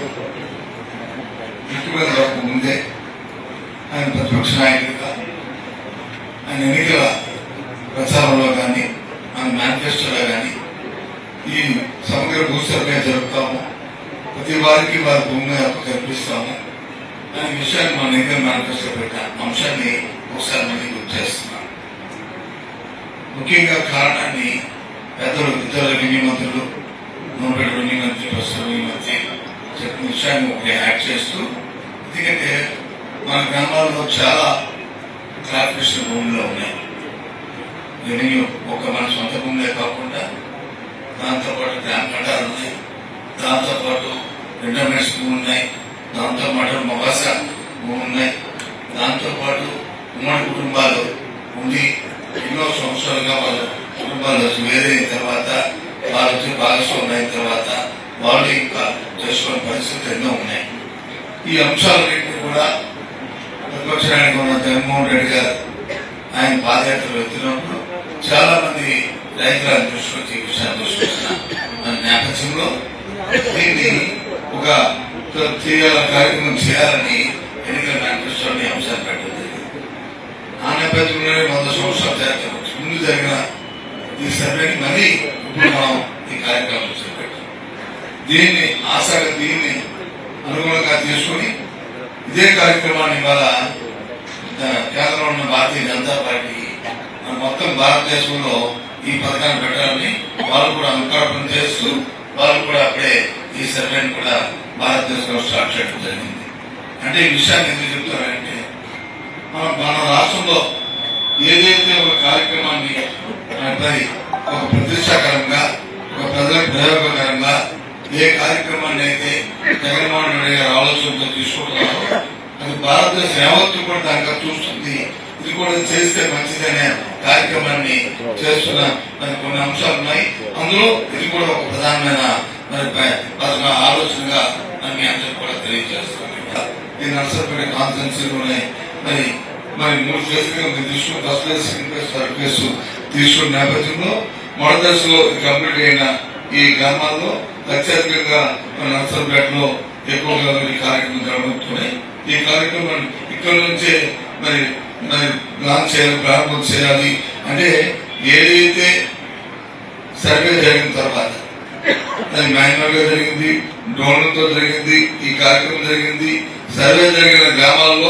ముఖ్యమంత్రి అవ్వక ముందే ఆయన ప్రతిపక్ష నాయకుడిగా ఆయన ఎన్నికల ప్రచారంలో కానీ ఆయన మేనిఫెస్టోలో కానీ ఈ సమగ్ర భూ సర్వే జరుపుతాము ప్రతి వారికి వారి భూమి హక్కు కల్పిస్తాము అనే విషయాన్ని మన ఎన్నికల మేనిఫెస్టో పెట్టిన అంశాన్ని ఒకసారి మళ్ళీ గుర్తు చేస్తున్నాను ముఖ్యంగా కారణాన్ని పెద్దలు ఇతర రెవెన్యూ మంత్రులు నూనెపేట రెవెన్యూ మంత్రి ప్రస్తుత రెవెన్యూ మంత్రి చెప్పిన విషయాన్ని ఒక యాడ్ చేస్తూ ఎందుకంటే మన గ్రామాల్లో చాలా కార్పొరేషన్ భూములు ఉన్నాయి రెవెన్యూ ఒక మన సొంత భూములే కాకుండా దాంతోపాటు గ్రామ కట్టాలు ఉన్నాయి దాంతోపాటు ఇంటర్నెట్ భూములు ఉన్నాయి దాంతో పాటు మొగాస భూములు ఉన్నాయి దాంతోపాటు ఉమ్మడి కుటుంబాలు ఉండి ఎన్నో సంవత్సరాలుగా వాళ్ళ కుటుంబాలు వచ్చి వేరైన తర్వాత వాళ్ళు వచ్చి భాగస్వామ్యం అయిన తర్వాత వాళ్ళు ఇంకా చేసుకునే పరిస్థితులు ఎన్నో ఉన్నాయి ఈ అంశాలన్నింటినీ కూడా ప్రతిపక్ష నాయకుడు ఉన్న జగన్మోహన్ రెడ్డి గారు ఆయన పాదయాత్ర వెళ్తున్నప్పుడు చాలా మంది రైతులను తీసుకొచ్చి ఈ విషయాన్ని తీసుకొచ్చిన మన నేపథ్యంలో దీన్ని ఒక చేయాల కార్యక్రమం చేయాలని ఎన్నికల మేనిఫెస్టోని అంశాన్ని పెట్టడం జరిగింది ఆ నేపథ్యంలోనే వంద సంవత్సరాలు జరిగిన ముందు జరిగిన ఈ సర్వేని మళ్ళీ ఇప్పుడు మనం ఈ కార్యక్రమం చేపట్టాం దీన్ని ఆశగా దీన్ని అనుగుణంగా తీసుకుని ఇదే కార్యక్రమాన్ని ఇవాళ ఆ, కేంద్రంలో ఉన్న భారతీయ జనతా పార్టీ మన మొత్తం భారతదేశంలో ఈ పథకాన్ని పెట్టాలని వాళ్ళు కూడా అనుకల్పన చేస్తూ వాళ్ళు కూడా అప్పుడే ఈ సర్వేని కూడా భారతదేశంలో స్టార్ట్ చేయడం జరిగింది అంటే ఈ విషయాన్ని ఎందుకు చెప్తారంటే మన మన రాష్ట్రంలో ఏదైతే ఒక కార్యక్రమాన్ని మరి ఒక ప్రతిష్టాకరంగా ఒక ప్రజలకు ప్రయోగకరంగా ఏ కార్యక్రమాన్ని అయితే జగన్మోహన్ రెడ్డి గారి ఆలోచనతో తీసుకుంటున్నారో అది భారతదేశం యావత్తు కూడా దానిగా చూస్తుంది ఇది కూడా చేస్తే మంచిదనే కార్యక్రమాన్ని చేస్తున్న మరి కొన్ని అంశాలు ఉన్నాయి అందులో ఇది కూడా ఒక ప్రధానమైన మరి ప- పథక ఆలోచనగా మరి మీ అందరికీ కూడా తెలియజేస్తున్నాను ఈ నర్సపేట కాన్ఫరెన్సీలోనే మరి మరి మూడు ఫేజ్లుగా మీరు తీసుకున్న first phase second phase third phase తీసుకున్న నేపథ్యంలో మొదటి దశలో ఇది కంప్లీట్ అయిన ఈ గ్రామాల్లో అత్యధికంగా మన నర్సపేటలో ఎక్కువగా ఈ కార్యక్రమం జరగబోతున్నాయి ఈ కార్యక్రమం ఇక్కడ నుంచే మరి మరి లాంచ్ చేయాలి ప్రారంభం చేయాలి అంటే ఏదైతే సర్వే జరిగిన తర్వాత అది మాన్యువల్ గా జరిగింది డ్రోన్లతో జరిగింది ఈ కార్యక్రమం జరిగింది సర్వే జరిగిన గ్రామాల్లో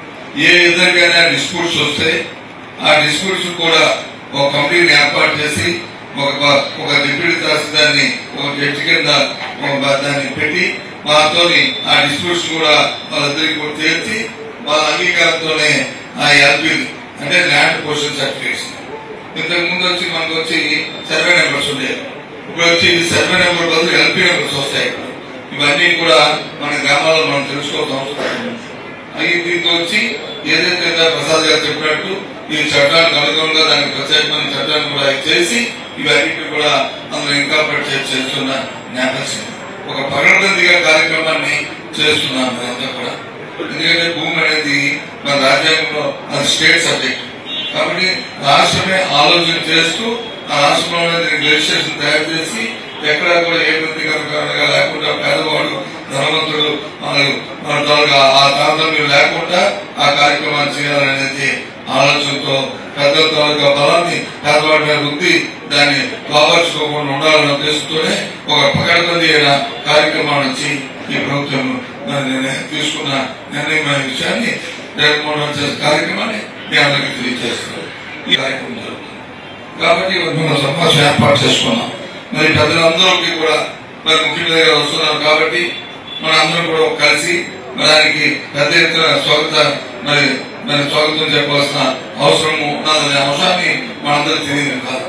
ఏ విధంగా డిస్ప్యూట్స్ వస్తే ఆ డిస్ప్యూట్స్ కూడా ఒక కమిటీని ఏర్పాటు చేసి ఒక ఒక డిప్యూటీ తహసీల్దార్ని ఒక జడ్జి కింద ఒక దాన్ని పెట్టి వాళ్ళతోని ఆ డిస్ప్యూట్స్ కూడా వాళ్ళిద్దరికి కూడా తేల్చి వాళ్ళ అంగీకారంతోనే ఆ ఎల్పీ అంటే ల్యాండ్ పొజిషన్ సర్టిఫికేట్స్ ఇంతకు ముందు వచ్చి మనకు వచ్చి సర్వే నెంబర్స్ ఉండేవి ఇప్పుడు వచ్చి సర్వే నెంబర్ బదులు ఎల్పీ నెంబర్స్ వస్తాయి ఇవన్నీ కూడా మన గ్రామాల్లో మనం తెలుసుకోవాల్సిన అవసరం ఉంది. అవి దీంతో వచ్చి ఏదైతే ఇందాక ప్రసాద్ గారు చెప్పినట్టు ఈ చట్టానికి అనుగుణంగా దానికి ప్రత్యేకమైన చట్టాన్ని కూడా చేసి ఇవన్నిటి కూడా అందులో ఇంకాపరేట్ చేసి చేస్తున్న నేపథ్యం ఒక పగడబందిగా కార్యక్రమాన్ని చేస్తున్నాం అదంతా కూడా ఎందుకంటే భూమి అనేది మన రాజ్యాంగంలో అది స్టేట్ సబ్జెక్ట్ కాబట్టి రాష్ట్రమే ఆలోచన చేస్తూ ఆ రాష్ట్రంలో దీనికి లెజిస్లేషన్ తయారు చేసి ఎక్కడా కూడా ఏ ఇబ్బందికరంగా లేకుండా పేదవాడు ధనవంతుడు మనకు మన తాలూకా ఆ తారతమ్యం లేకుండా ఆ కార్యక్రమాన్ని చేయాలనేది ఆలోచనతో పెద్దల తాలూకా బలాన్ని పేదవాడి మీద ఉంది దాన్ని కాపాడుకోకుండా ఉండాలనే ఉద్దేశంతోనే ఒక పకడ్బందీ అయిన కార్యక్రమం నుంచి ఈ ప్రభుత్వం మరి నిర్ణయం తీసుకున్న నిర్ణయమైన విషయాన్ని జగన్మోహన్ రెడ్డి చేసే కార్యక్రమాన్ని మీ అందరికీ తెలియజేస్తున్నారు ఈ కార్యక్రమం జరుగుతుంది కాబట్టి మనం సమావేశం ఏర్పాటు చేసుకున్నాం మరి ప్రజలందరికీ కూడా మరి ముఖ్యమంత్రి గారు వస్తున్నారు కాబట్టి మన అందరం కూడా కలిసి మరి దానికి పెద్ద ఎత్తున స్వాగత మరి మరి స్వాగతం చెప్పవలసిన అవసరం ఉన్నదనే అంశాన్ని మనందరికీ తెలియదు కాదు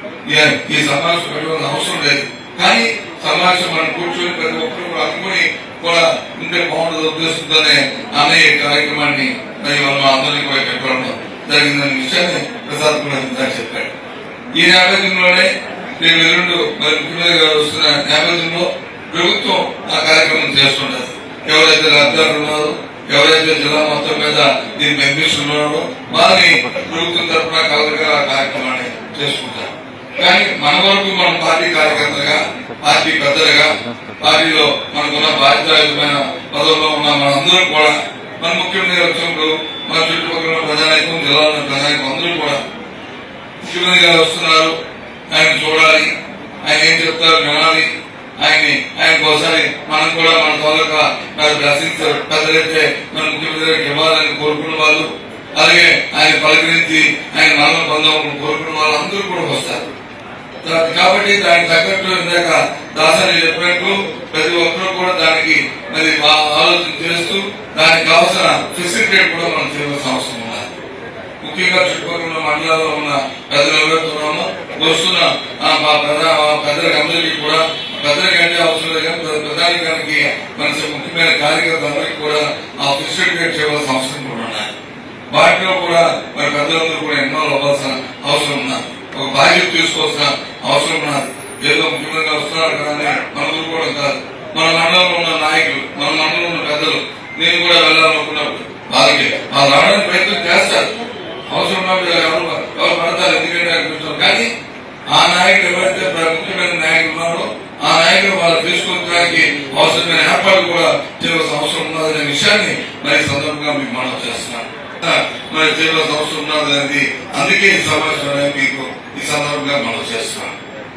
ఈ- ఈ సమావేశం పెట్టవలసిన అవసరం లేదు కానీ సమావేశం మనం కూర్చొని ప్రతి ఒక్కరు కూడా అనుకుని కూడా ఉంటే బాగుండదు ఉద్దేశంతోనే అనే ఈ కార్యక్రమాన్ని మరి మనం అందరినీ కూడా పెట్టడం జరిగిందనే విషయాన్ని ప్రసాద్ కూడా ఇందాక చెప్పాడు ఈ నేపథ్యంలోనే రేపు ఎల్లుండు మరి ముఖ్యమంత్రి గారు వస్తున్న నేపథ్యంలో ప్రభుత్వం ఆ కార్యక్రమం చేస్తుంటారు ఎవరైతే లబ్ధాలు ఉన్నారో ఎవరైతే జిల్లా మొత్తం మీద దీన్ని బెనిఫిషియల్ వారిని ప్రభుత్వం తరఫున కలగగా ఆ కార్యక్రమాన్ని చేసుకుంటారు కానీ మన వరకు మనం పార్టీ కార్యకర్తలుగా పార్టీ పెద్దలుగా పార్టీలో మనకున్న బాధ్యతాయుతమైన పదవుల్లో ఉన్న మనందరం కూడా మన ముఖ్యమంత్రి గారు వచ్చినప్పుడు మన చుట్టుపక్కల ఉన్న ప్రజానాయకం జిల్లాలో ఉన్న ప్రజానాయకం అందరూ కూడా ముఖ్యమంత్రి గారు వస్తున్నారు ఆయన చూడాలి ఆయన ఏం చెప్తారు వినాలి ఆయన్ని ఆయనకు ఒకసారి మనం కూడా మన తాలూకా మరి బ్లెస్సింగ్స్ పెద్దలైతే మన ముఖ్యమంత్రి గారికి ఇవ్వాలని కోరుకున్న వాళ్ళు అలాగే ఆయన పలకరించి ఆయన మరణం పొందాలని కోరుకున్న వాళ్ళు అందరూ కూడా వస్తారు దా- కాబట్టి దానికి తగ్గట్టు ఇందాక దాసరి చెప్పినట్టు ప్రతి ఒక్కరూ కూడా దానికి మరి ఆ- ఆలోచన చేస్తూ దానికి కావాల్సిన ఫెసిలిటేట్ కూడా మనం చేయవలసిన అవసరం ఉన్నది ముఖ్యంగా చుట్టుపక్కల ఉన్న మండలాల్లో ఉన్న పెద్దలు ఎవరైతే ఉన్నామో వస్తున్న ఆ మా ప్రజా మా పెద్దల అందరికీ కూడా పెద్దలకి అంటే అవసరం లేదు కానీ ప్ర- ప్రధానికానికి మన ముఖ్యమైన కార్యకర్తలందరికీ కూడా ఆ ఫెసిలిటేట్ చేయవలసిన అవసరం కూడా ఉన్నాయి వాటిలో కూడా మరి పెద్దలందరూ కూడా ఇన్వాల్వ్ అవ్వాల్సిన అవసరం ఉన్నది ఒక బాధ్యత తీసుకోవాల్సిన అవసరం ఉన్నది ఏదో ముఖ్యమంత్రి వస్తున్నారు కదా అని మనం ఊరుకోవడం కాదు మన మండలంలో ఉన్న నాయకులు మన మండలంలో ఉన్న పెద్దలు నేను కూడా వెళ్ళాలనుకున్నప్పుడు వాళ్ళకి వాళ్ళు రావడానికి ప్రయత్నం చేస్తారు అవసరం ఉన్నప్పుడు ఎవరు ఎవరు పడతారు ఎందుకంటే అనిపిస్తారు కానీ ఆ నాయకులు ఎవరైతే ప్ర- ముఖ్యమైన నాయకులు ఉన్నారో ఆ నాయకులు వాళ్ళు తీసుకోవడానికి అవసరమైన ఏర్పాటు కూడా చేయవలసిన అవసరం ఉన్నదనే విషయాన్ని మరి ఈ సందర్భంగా మీకు మనం చేస్తున్నాను మరి చేయవలసిన అవసరం ఉన్నది అనేది అందుకే ఈ సమావేశం అనేది మీకు ఈ సందర్భంగా మనం చేస్తున్నాం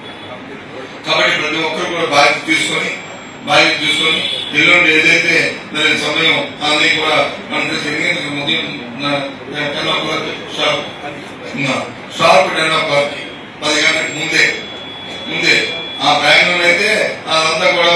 కాబట్టి ప్రతి ఒక్కరు కూడా బాధ్యత తీసుకొని బాధ్యత తీసుకొని ఎల్లుండి ఏదైతే దాని సమయం అది కూడా మనకి తెలియదు ఉదయం ten o'clock sharp sharp ten o'clock పది గంటలకు ముందే ముందే ఆ ప్రయాణం అయితే అదంతా కూడా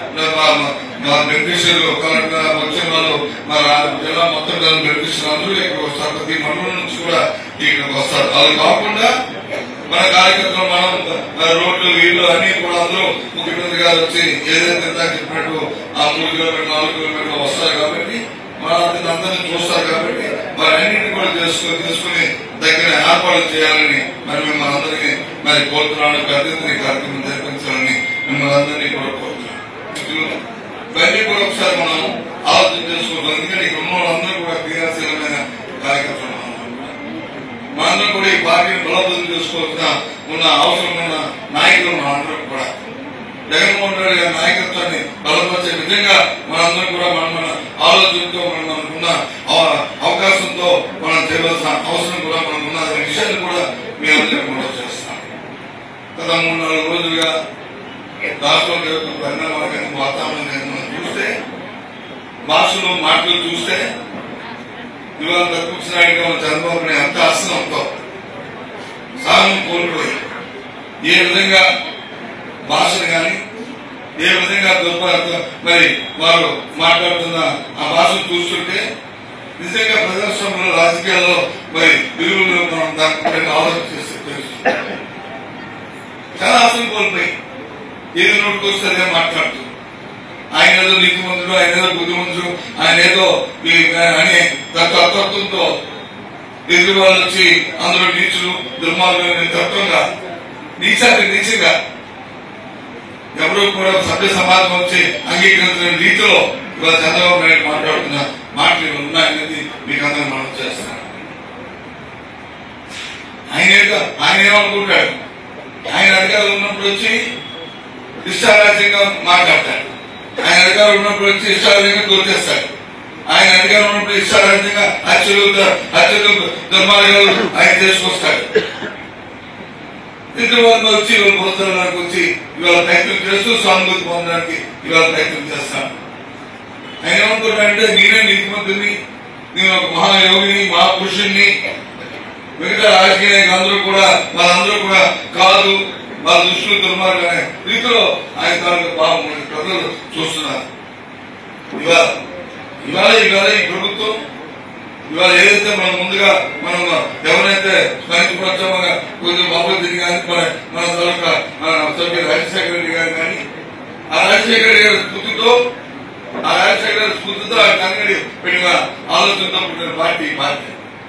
బెనిఫిషియల్ కలెక్టర్ వచ్చిన వాళ్ళు మన జిల్లా మొత్తం బెనిఫిషియల్ అందరూ ఇక్కడ వస్తారు ప్రతి మండలం నుంచి కూడా ఇక్కడికి వస్తారు అది కాకుండా మన కార్యకర్తలు మనం ఆ, రోడ్లు వీళ్ళు అన్ని కూడా అందరూ ముఖ్యమంత్రి గారు వచ్చి ఏదైతే ఇందాక చెప్పినట్టు ఆ మూడు కిలోమీటర్లు నాలుగు కిలోమీటర్లు వస్తారు కాబట్టి మన అందరినీ చూస్తారు కాబట్టి వారన్నింటినీ కూడా తెలుసుకొని తెలుసుకుని దగ్గర ఏర్పాట్లు చేయాలని మరి మిమ్మల్ని అందరినీ మరి కోరుతున్నాను పెద్ద కార్యక్రమం జరిపించాలని మిమ్మల్ని అందరినీ కూడా కోరుతున్నాను ఇవన్నీ కూడా ఒకసారి మనం ఆలోచన చేసుకుంటాం ఎందుకంటే ఇక్కడ ఉన్న వాళ్ళందరూ కూడా క్రియాశీలమైన కార్యకర్తలు మనందరం కూడా ఈ పార్టీని బలోపేతం చేసుకోవాల్సిన ఉన్న అవసరం ఉన్న నాయకులు మనందరం కూడా జగన్మోహన్ రెడ్డి గారి నాయకత్వాన్ని బలపరిచే విధంగా మనందరం కూడా మన మన ఆలోచనతో మనం మనకున్న అవ- అవకాశంతో మనం చేయవలసిన అవసరం కూడా మనకు ఉన్న అనే విషయాన్ని కూడా మీ అందరికీ కూడా చేస్తాం గత మూడు నాలుగు రోజులుగా రాష్ట్రంలో జరుగుతున్న పరిణామాలు కానీ వాతావరణం కానీ మనం చూస్తే భాషలు మాటలు చూస్తే ఇవాళ ప్రతిపక్ష నాయకుడు మన చంద్రబాబు నాయుడు అంత అసనంతో సాగం కోల్పోయి ఏ విధంగా భాషను కానీ ఏ విధంగా దుర్భారత మరి వారు మాట్లాడుతున్న ఆ భాషను చూస్తుంటే నిజంగా ప్రజాస్వామ్యంలో రాజకీయాల్లో మరి విలువలు మనం దాని ఆలోచన చేస్తే తెలుస్తుంది. చాలా అసలు కోల్పోయి ఏది నోటికి వస్తే అదే మాట్లాడుతూ ఆయన ఏదో నీతిమంతుడు ఆయన ఏదో బుద్ధిమంతుడు ఆయన ఏదో ఈ- అనే తత్వంతో ఎదురు వాళ్ళు వచ్చి అందులో నీచులు దుర్మార్గులు తత్వంగా నీచాటి నీచంగా ఎవరు కూడా సభ్య సమాజం వచ్చి అంగీకరించిన రీతిలో ఇవాళ చంద్రబాబు నాయుడు మాట్లాడుతున్న మాటలు ఇవి ఉన్నాయనేది మీకు అందరూ మనం చేస్తున్నాం ఆయన ఏదో ఆయన ఏమనుకుంటాడు ఆయన అధికారులు ఉన్నప్పుడు వచ్చి ఇష్టారాజ్యంగా మాట్లాడతాడు ఆయన అధికారులు ఉన్నప్పుడు వచ్చి ఇష్టారాజ్యంగా దూచేస్తాడు ఆయన అధికారం ఉన్నప్పుడు ఇష్టారాజ్యంగా హత్యలు ద- హత్యలు దుర్మార్గాలు ఆయన చేసుకొస్తాడు ఇద్దరు వాళ్ళు వచ్చి ఇవాళ ప్రోత్సాహానికి వచ్చి ఇవాళ ప్రయత్నం చేస్తూ సానుభూతి పొందడానికి ఇవాళ ప్రయత్నం చేస్తాను ఆయన ఏమనుకుంటాడంటే నేనే నీతిమంతుని నేను ఒక మహాయోగిని మహాపురుషుణ్ణి మిగతా రాజకీయ నాయకులు అందరూ కూడా వాళ్ళందరూ కూడా కాదు వాళ్ళ దృష్టిలో దుర్మార్గం అనే రీతిలో ఆయన తాలూకు భావం మన ప్రజలు చూస్తున్నారు ఇవాళ ఇవాళ ఇవాళ ఈ ప్రభుత్వం ఇవాళ ఏదైతే మనం ముందుగా మనం ఎవరైతే స్మరించుకొచ్చామో కొంచెం బాబుద్ది కానీ మన మన తాలూకా మన సభ్యులు రాజశేఖర రెడ్డి గారు కానీ ఆ రాజశేఖర రెడ్డి గారి స్ఫూర్తితో ఆ రాజశేఖర గారి స్ఫూర్తితో ఆయన కన్నడి పెట్టిన ఆలోచనతో పుట్టిన పార్టీ ఈ పార్టీ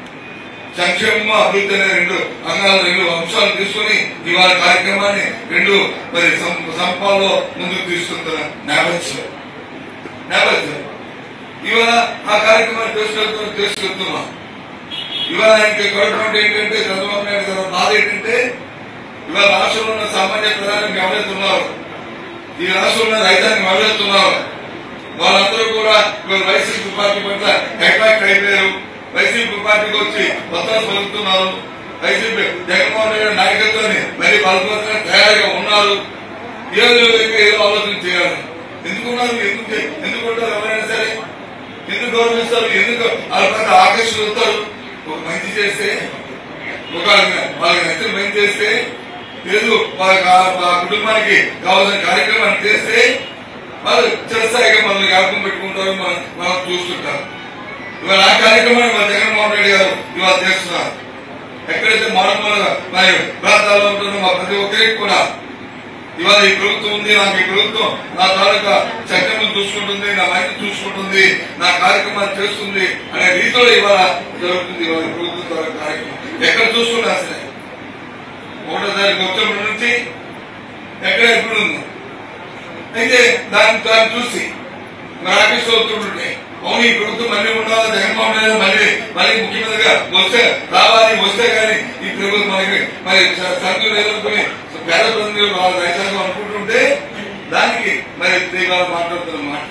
సంక్షేమము అభివృద్ధి అనే రెండు అంగాలు రెండు అంశాలు తీసుకుని ఇవాళ కార్యక్రమాన్ని రెండు మరి సం- సంపాల్లో ముందుకు తీసుకుంటున్న నేపథ్యం నేపథ్యం ఇవాళ ఆ కార్యక్రమాన్ని తీసుకెళ్తూ తీసుకెళ్తున్నాం ఇవాళ ఆయనకి గవర్నమెంట్ ఏంటంటే చంద్రబాబు నాయుడు గారు బాధ ఏంటంటే ఇవాళ రాష్ట్రంలో ఉన్న సామాన్య ప్రధానికి ఎవరైతున్నారు ఈ రాష్ట్రంలో రైతాన్ని ఎవరైతున్నారు వాళ్ళందరూ కూడా ఇవాళ వైసీపీ పార్టీ పట్ల అట్రాక్ట్ అయిపోయారు వైసీపీ పార్టీకి వచ్చి ఒత్తాసు పలుకుతున్నారు వైసీపీ జగన్మోహన్ రెడ్డి నాయకత్వాన్ని మరి బలపరచడానికి తయారుగా ఉన్నారు ఏదో విధంగా ఏదో ఆలోచన చేయాలి ఎందుకున్నారు ఎందుకు చే- ఎందుకుంటారు ఎవరైనా సరే ఎందుకు గౌరవిస్తారు ఎందుకు వాళ్ళ పట్ల ఆకర్షిస్తారు ఒక మంచి చేస్తే ఒక వాళ్ళకి నచ్చిన మంచి చేస్తే లేదు వాళ్ళకి ఆ- ఆ కుటుంబానికి కావాల్సిన కార్యక్రమాన్ని చేస్తే వాళ్ళు చేస్తాయిగా మనల్ని జ్ఞాపకం పెట్టుకుంటారు మనం మనం చూస్తుంటాం ఇవాళ ఆ కార్యక్రమాన్ని మన జగన్మోహన్ రెడ్డి గారు ఇవాళ చేస్తున్నారు ఎక్కడైతే మారుమూల మరి ప్రాంతాల్లో ఉంటున్న మా ప్రతి ఒక్కరికి కూడా ఇవాళ ఈ ప్రభుత్వం ఉంది నాకు ఈ ప్రభుత్వం నా తాలూకా చట్టం చూసుకుంటుంది నా మైండ్ చూసుకుంటుంది నా కార్యక్రమాలు చేస్తుంది అనే రీతిలో ఇవాళ జరుగుతుంది ఇవాళ ఈ ప్రభుత్వం తాలూకా కార్యక్రమం ఎక్కడ చూసుకున్నా సరే ఒకటో తారీఖు అక్టోబర్ నుంచి ఎక్కడ ఎప్పుడు ఉంది అయితే దాన్ని దాన్ని చూసి మరి ఆఫీస్ అవుతుంటే అవును ఈ ప్రభుత్వం మళ్ళీ ఉండాలి జగన్మోహన్ రెడ్డి మళ్ళీ మళ్ళీ ముఖ్యమంత్రిగా వస్తే రావాలి వస్తే కానీ ఈ ప్రభుత్వం మనకి మరి స- సరుకులు ఎదుర్కొని పేద ప్రజలు వాళ్ళ రైతాంగం అనుకుంటుంటే దానికి మరి ఇవాళ మాట్లాడుతున్న మాట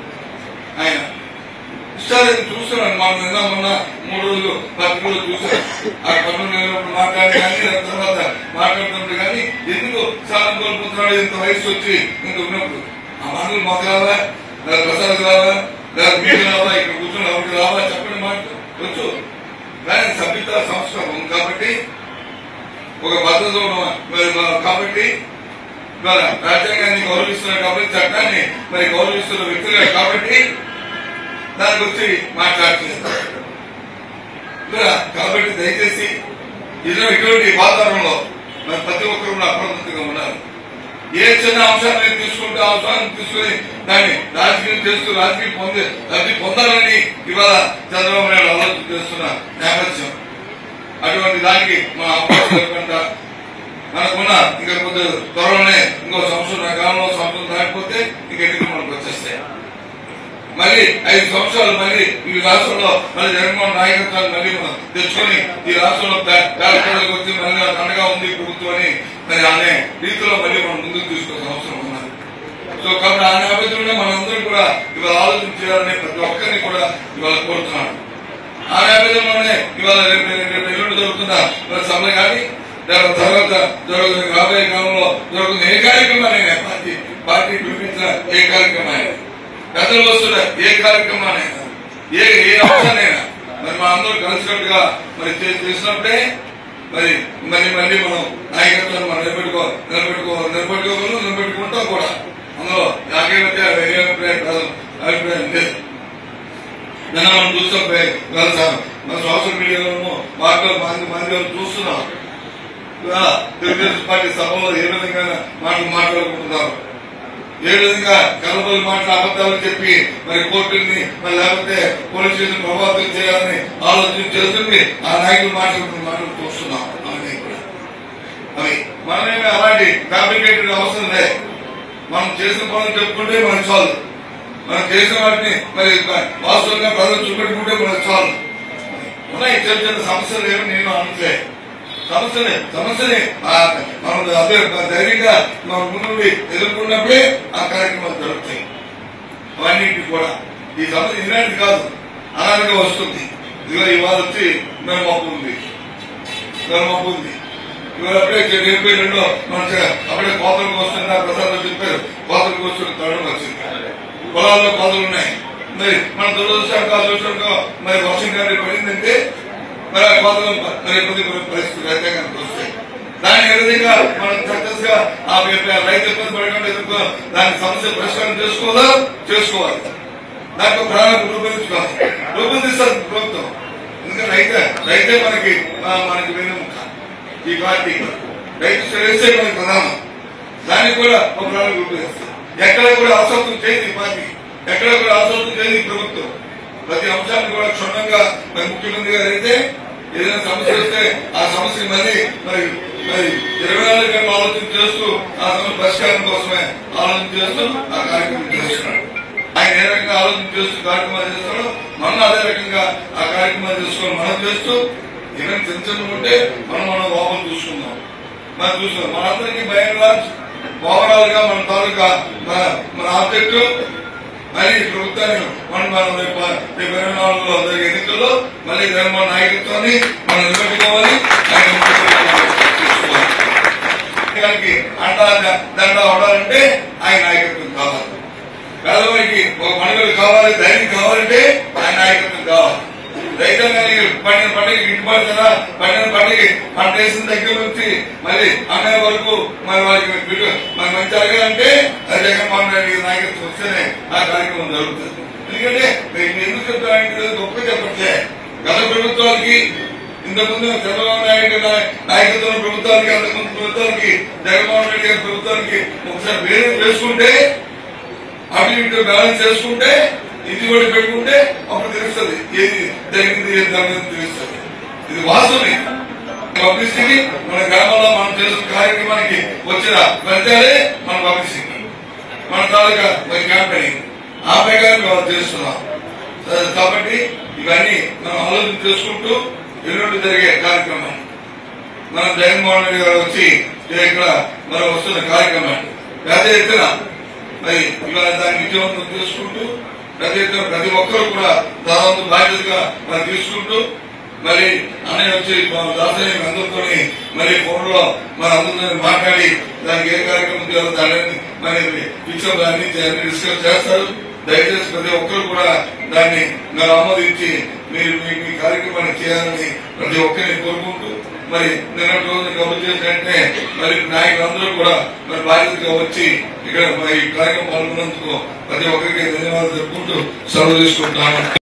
ఆయన ఇష్టాలు చూస్తున్నాను మా నిన్న మొన్న మూడు రోజులు పత్రికలు చూసాను ఆ పనులు లేనప్పుడు మాట్లాడి కానీ దాని తర్వాత మాట్లాడుతున్నప్పుడు కానీ ఎందుకు స్థానం కోల్పోతున్నాడు ఇంత వయసు వచ్చి ఇంత ఉన్నప్పుడు ఆ మాటలు మాకు రావా లేదా ప్రసాద్ రావా లేదా మీకు రావా ఇక్కడ కూర్చొని ఎవరికి రావా చెప్పండి మాట వచ్చు కానీ సభ్యత సంస్కారం ఉంది కాబట్టి ఒక భద్రత ఉన్న- మరి మా- కాబట్టి ఇవాళ రాజ్యాంగాన్ని గౌరవిస్తున్నారు కాబట్టి చట్టాన్ని మరి గౌరవిస్తున్న వ్యక్తులే కాబట్టి దాని గురించి మాట్లాడుతున్నారు ఇక్కడ కాబట్టి దయచేసి ఇదే ఇటువంటి వాతావరణంలో మరి ప్రతి ఒక్కరు కూడా అప్రమత్తంగా ఉన్నారు ఏ చిన్న అంశాన్ని తీసుకుంటే ఆ అంశాన్ని తీసుకుని దాన్ని రాజకీయం చేస్తూ రాజకీయం పొంది లబ్ధి పొందాలని ఇవాళ చంద్రబాబు నాయుడు ఆలోచన చేస్తున్న నేపథ్యం అటువంటి దానికి మన అవకాశం లేకుండా మనకున్న ఇంకా కొద్ది త్వరలోనే ఇంకో సంవత్సరం కాలంలో సంవత్సరం దాటిపోతే ఇంక ఎన్నికలు మనకు వచ్చేస్తాయి మళ్ళీ ఐదు సంవత్సరాలు మళ్ళీ ఈ రాష్ట్రంలో మళ్ళీ జగన్మోహన్ నాయకత్వాన్ని మళ్ళీ మనం తెచ్చుకొని ఈ రాష్ట్రంలో పే- పేద ప్రజలకు వచ్చి మళ్ళీ నాకు అండగా ఉంది ప్రభుత్వం అని మరి అనే రీతిలో మళ్ళీ మనం ముందుకు తీసుకోవాల్సిన అవసరం ఉన్నది సో కాబట్టి ఆ నేపథ్యంలో మనందరం కూడా ఇవాళ ఆలోచన చేయాలని ప్రతి ఒక్కరిని కూడా ఇవాళ కోరుతున్నాను ఆ నేపథ్యంలోనే ఇవాళ రేపు రేపు ఎల్లుండి జరుగుతున్న మరి సభ కానీ దాని తర్వాత జరుగుతున్న రాబోయే కాలంలో జరుగుతున్న ఏ కార్యక్రమాన్ని పార్టీ పార్టీ పిలిపించిన ఏ కార్యక్రమాన్ని పెద్దలు వస్తున్న ఏ కార్యక్రమాన్నైనా ఏ ఏ అంశాన్నైనా మరి మా అందరూ కలిసికట్టుగా మరి చే- చేసినప్పుడే మరి మళ్ళీ మళ్ళీ మనం నాయకత్వాన్ని మనం నిలబెట్టుకో నిలబెట్టుకో నిలబెట్టుకోగలం నిలబెట్టుకుంటాం కూడా అందులో నాకేమైతే వేరే అభిప్రాయం కాదు అభిప్రాయం లేదు నిన్న మనం చూస్తాం వెళ్తాం మన సోషల్ మీడియాలోనూ వాటిలో మంది మంది చూస్తున్నాం ఇవాళ తెలుగుదేశం పార్టీ సభలో ఏ విధంగా మాటలు మాట్లాడుకుంటున్నారు ఏ విధంగా కలబోలు మాటలు అబద్ధాలు చెప్పి మరి కోర్టుని మరి లేకపోతే పోలీస్ స్టేషన్ ప్రభావితం చేయాలని ఆలోచన చేస్తుంది ఆ నాయకులు మాట్లాడుతున్న మాటలు చూస్తున్నాం మనమే కూడా అవి మనమేమి అలాంటి ఫ్యాబ్రికేటెడ్ అవసరం లే మనం చేసిన పనులు చెప్పుకుంటే మనకు చాలు మనం చేసిన వాటిని మరి వాస్తవంగా ప్రజలు చూపెట్టుకుంటే మనకు చాలు ఉన్నాయి చిన్న చిన్న సమస్యలు ఏమి నేను అనట్లే సమస్యలే సమస్యలే ఆ, మనం అదే ధైర్యంగా మనం ముందు ఎదుర్కొన్నప్పుడే ఆ కార్యక్రమాలు జరుగుతాయి అవన్నింటి కూడా ఈ సమస్య ఇలాంటి కాదు అనాదిగా వస్తుంది ఇదిగో ఇవాళ వచ్చి మేము మబ్బు ఉంది మేము మబ్బు ఉంది ఇవాళ అప్పుడే రేపు రెండో మన అప్పుడే కోతలకు వస్తున్నా ప్రసాదం చెప్పారు కోతలకు వస్తున్న తరుణం వచ్చింది పొలాల్లో కోతలు ఉన్నాయి మరి మన దురదృష్టం అదృష్టంగా మరి వర్షం కానీ పడిందంటే మరి ఆ కోతలు మరి కొద్ది కొద్ది పరిస్థితులు రైతాంగానికి వస్తాయి దానికి ఏ విధంగా మనం సక్సెస్ గా ఆ యొక్క రైతు ఇబ్బంది పడకుండా ఎదుర్కో దానికి సమస్య పరిష్కారం చేసుకోవాలా చేసుకోవాలి దానికి ఒక ప్రణాళిక రూపొందించుకోవాలి రూపొందిస్తారు ప్రభుత్వం ఎందుకంటే రైతే రైతే మనకి ఆ, మనకి వెన్నుముక ఈ పార్టీ రైతు శ్రేయస్సే మనకి ప్రధానం దానికి కూడా ఒక ప్రణాళిక రూపొందిస్తారు ఎక్కడ కూడా అసత్వం చేయదు ఈ పార్టీ ఎక్కడ కూడా అసత్వం చేయదు ఈ ప్రభుత్వం ప్రతి అంశాన్ని కూడా క్షుణ్ణంగా మరి ముఖ్యమంత్రి గారు అయితే ఏదైనా సమస్య వస్తే ఆ సమస్య మళ్ళీ మరి మరి ఇరవై నాలుగు గంటలు ఆలోచన చేస్తూ ఆ సమస్య పరిష్కారం కోసమే ఆలోచన చేస్తూ ఆ కార్యక్రమం చేస్తున్నాడు ఆయన ఏ రకంగా ఆలోచన చేస్తూ కార్యక్రమాలు చేస్తాడో మనం అదే రకంగా ఆ కార్యక్రమాలు చేసుకొని మనం చేస్తూ ఏమైనా చిన్న చిన్న ఉంటే మనం మనం లోపల చూసుకుందాం మనం చూసుకుందాం మనందరికీ భయం లాంచ్ ఓవరాల్ గా మన తాలూకా మన మన ఆబ్జెక్ట్ మరి ఈ ప్రభుత్వాన్ని మనం మనం రేపు రేపు ఇరవై నాలుగులో జరిగే ఎన్నికల్లో మళ్ళీ జగన్మోహన్ నాయకత్వాన్ని మనం నిలబెట్టుకోవాలి ఆయన ముఖ్యమంత్రి తీసుకోవాలి. దానికి అండా దండ అవడాలంటే ఆయన నాయకత్వం కావాలి పేదవారికి ఒక మనుగలు కావాలి ధైర్యం కావాలంటే ఆయన నాయకత్వం కావాలి రైతాంగానికి పండిన పంటకి గిట్టుబాటు కదా పండిన పంటకి పంట వేసిన దగ్గర నుంచి మళ్ళీ అమ్మే వరకు మరి వాళ్ళకి బిడ్డ మరి మంచి జరగాలంటే అది జగన్మోహన్ రెడ్డి గారి నాయకత్వం వస్తేనే ఆ కార్యక్రమం జరుగుతుంది ఎందుకంటే నేను ఎందుకు చెప్తానంటే గొప్ప చెప్పట్లే గత ప్రభుత్వాలకి ఇంతకుముందు చంద్రబాబు నాయుడు గారి నాయకత్వం ప్రభుత్వానికి అంతకుముందు ప్రభుత్వానికి జగన్మోహన్ రెడ్డి గారి ప్రభుత్వానికి ఒకసారి వేరే వేసుకుంటే అటు ఇటు బ్యాలెన్స్ చేసుకుంటే ఇది కూడా పెట్టుకుంటే అప్పుడు తెలుస్తుంది ఏది జరిగింది ఏది జరగదు తెలుస్తుంది ఇది వాస్తవమే పబ్లిసిటీ మన గ్రామంలో మనం చేస్తున్న కార్యక్రమానికి వచ్చిన ఫలితాలే మన పబ్లిసిటీ మన తాలూకా మరి క్యాంపెయినింగ్ ఆ ప్రకారం మేము చేస్తున్నాం సరే, కాబట్టి ఇవన్నీ మనం ఆలోచన చేసుకుంటూ ఎల్లుండి జరిగే కార్యక్రమాన్ని మన జగన్మోహన్ రెడ్డి గారు వచ్చి ఇక్కడ మనం వస్తున్న కార్యక్రమాన్ని పెద్ద ఎత్తున మరి ఇవాళ దాన్ని విజయవంతం చేసుకుంటూ పెద్ద ఎత్తున ప్రతి ఒక్కరు కూడా దాదాపు బాధ్యతగా మరి తీసుకుంటూ మరి అన్నయ్య వచ్చి మా దాసరి అందరితో మరి ఫోన్ లో మన అందరితో మాట్లాడి దానికి ఏ కార్యక్రమం చేయాలో దాన్ని మరి పిక్చర్ దాన్ని అన్ని డిస్కస్ చేస్తారు దయచేసి ప్రతి ఒక్కరు కూడా దాన్ని మీరు ఆమోదించి మీరు మీ మీ కార్యక్రమాన్ని చేయాలని ప్రతి ఒక్కరిని కోరుకుంటూ మరి నిన్నటి రోజు కబుర్ చేసినట్టే మరి నాయకులందరూ కూడా మరి బాధ్యతగా వచ్చి ఇక్కడ మరి ఈ కార్యక్రమం పాల్గొన్నందుకు ప్రతి ఒక్కరికి ధన్యవాదాలు చెప్పుకుంటూ సెలవు తీసుకుంటాను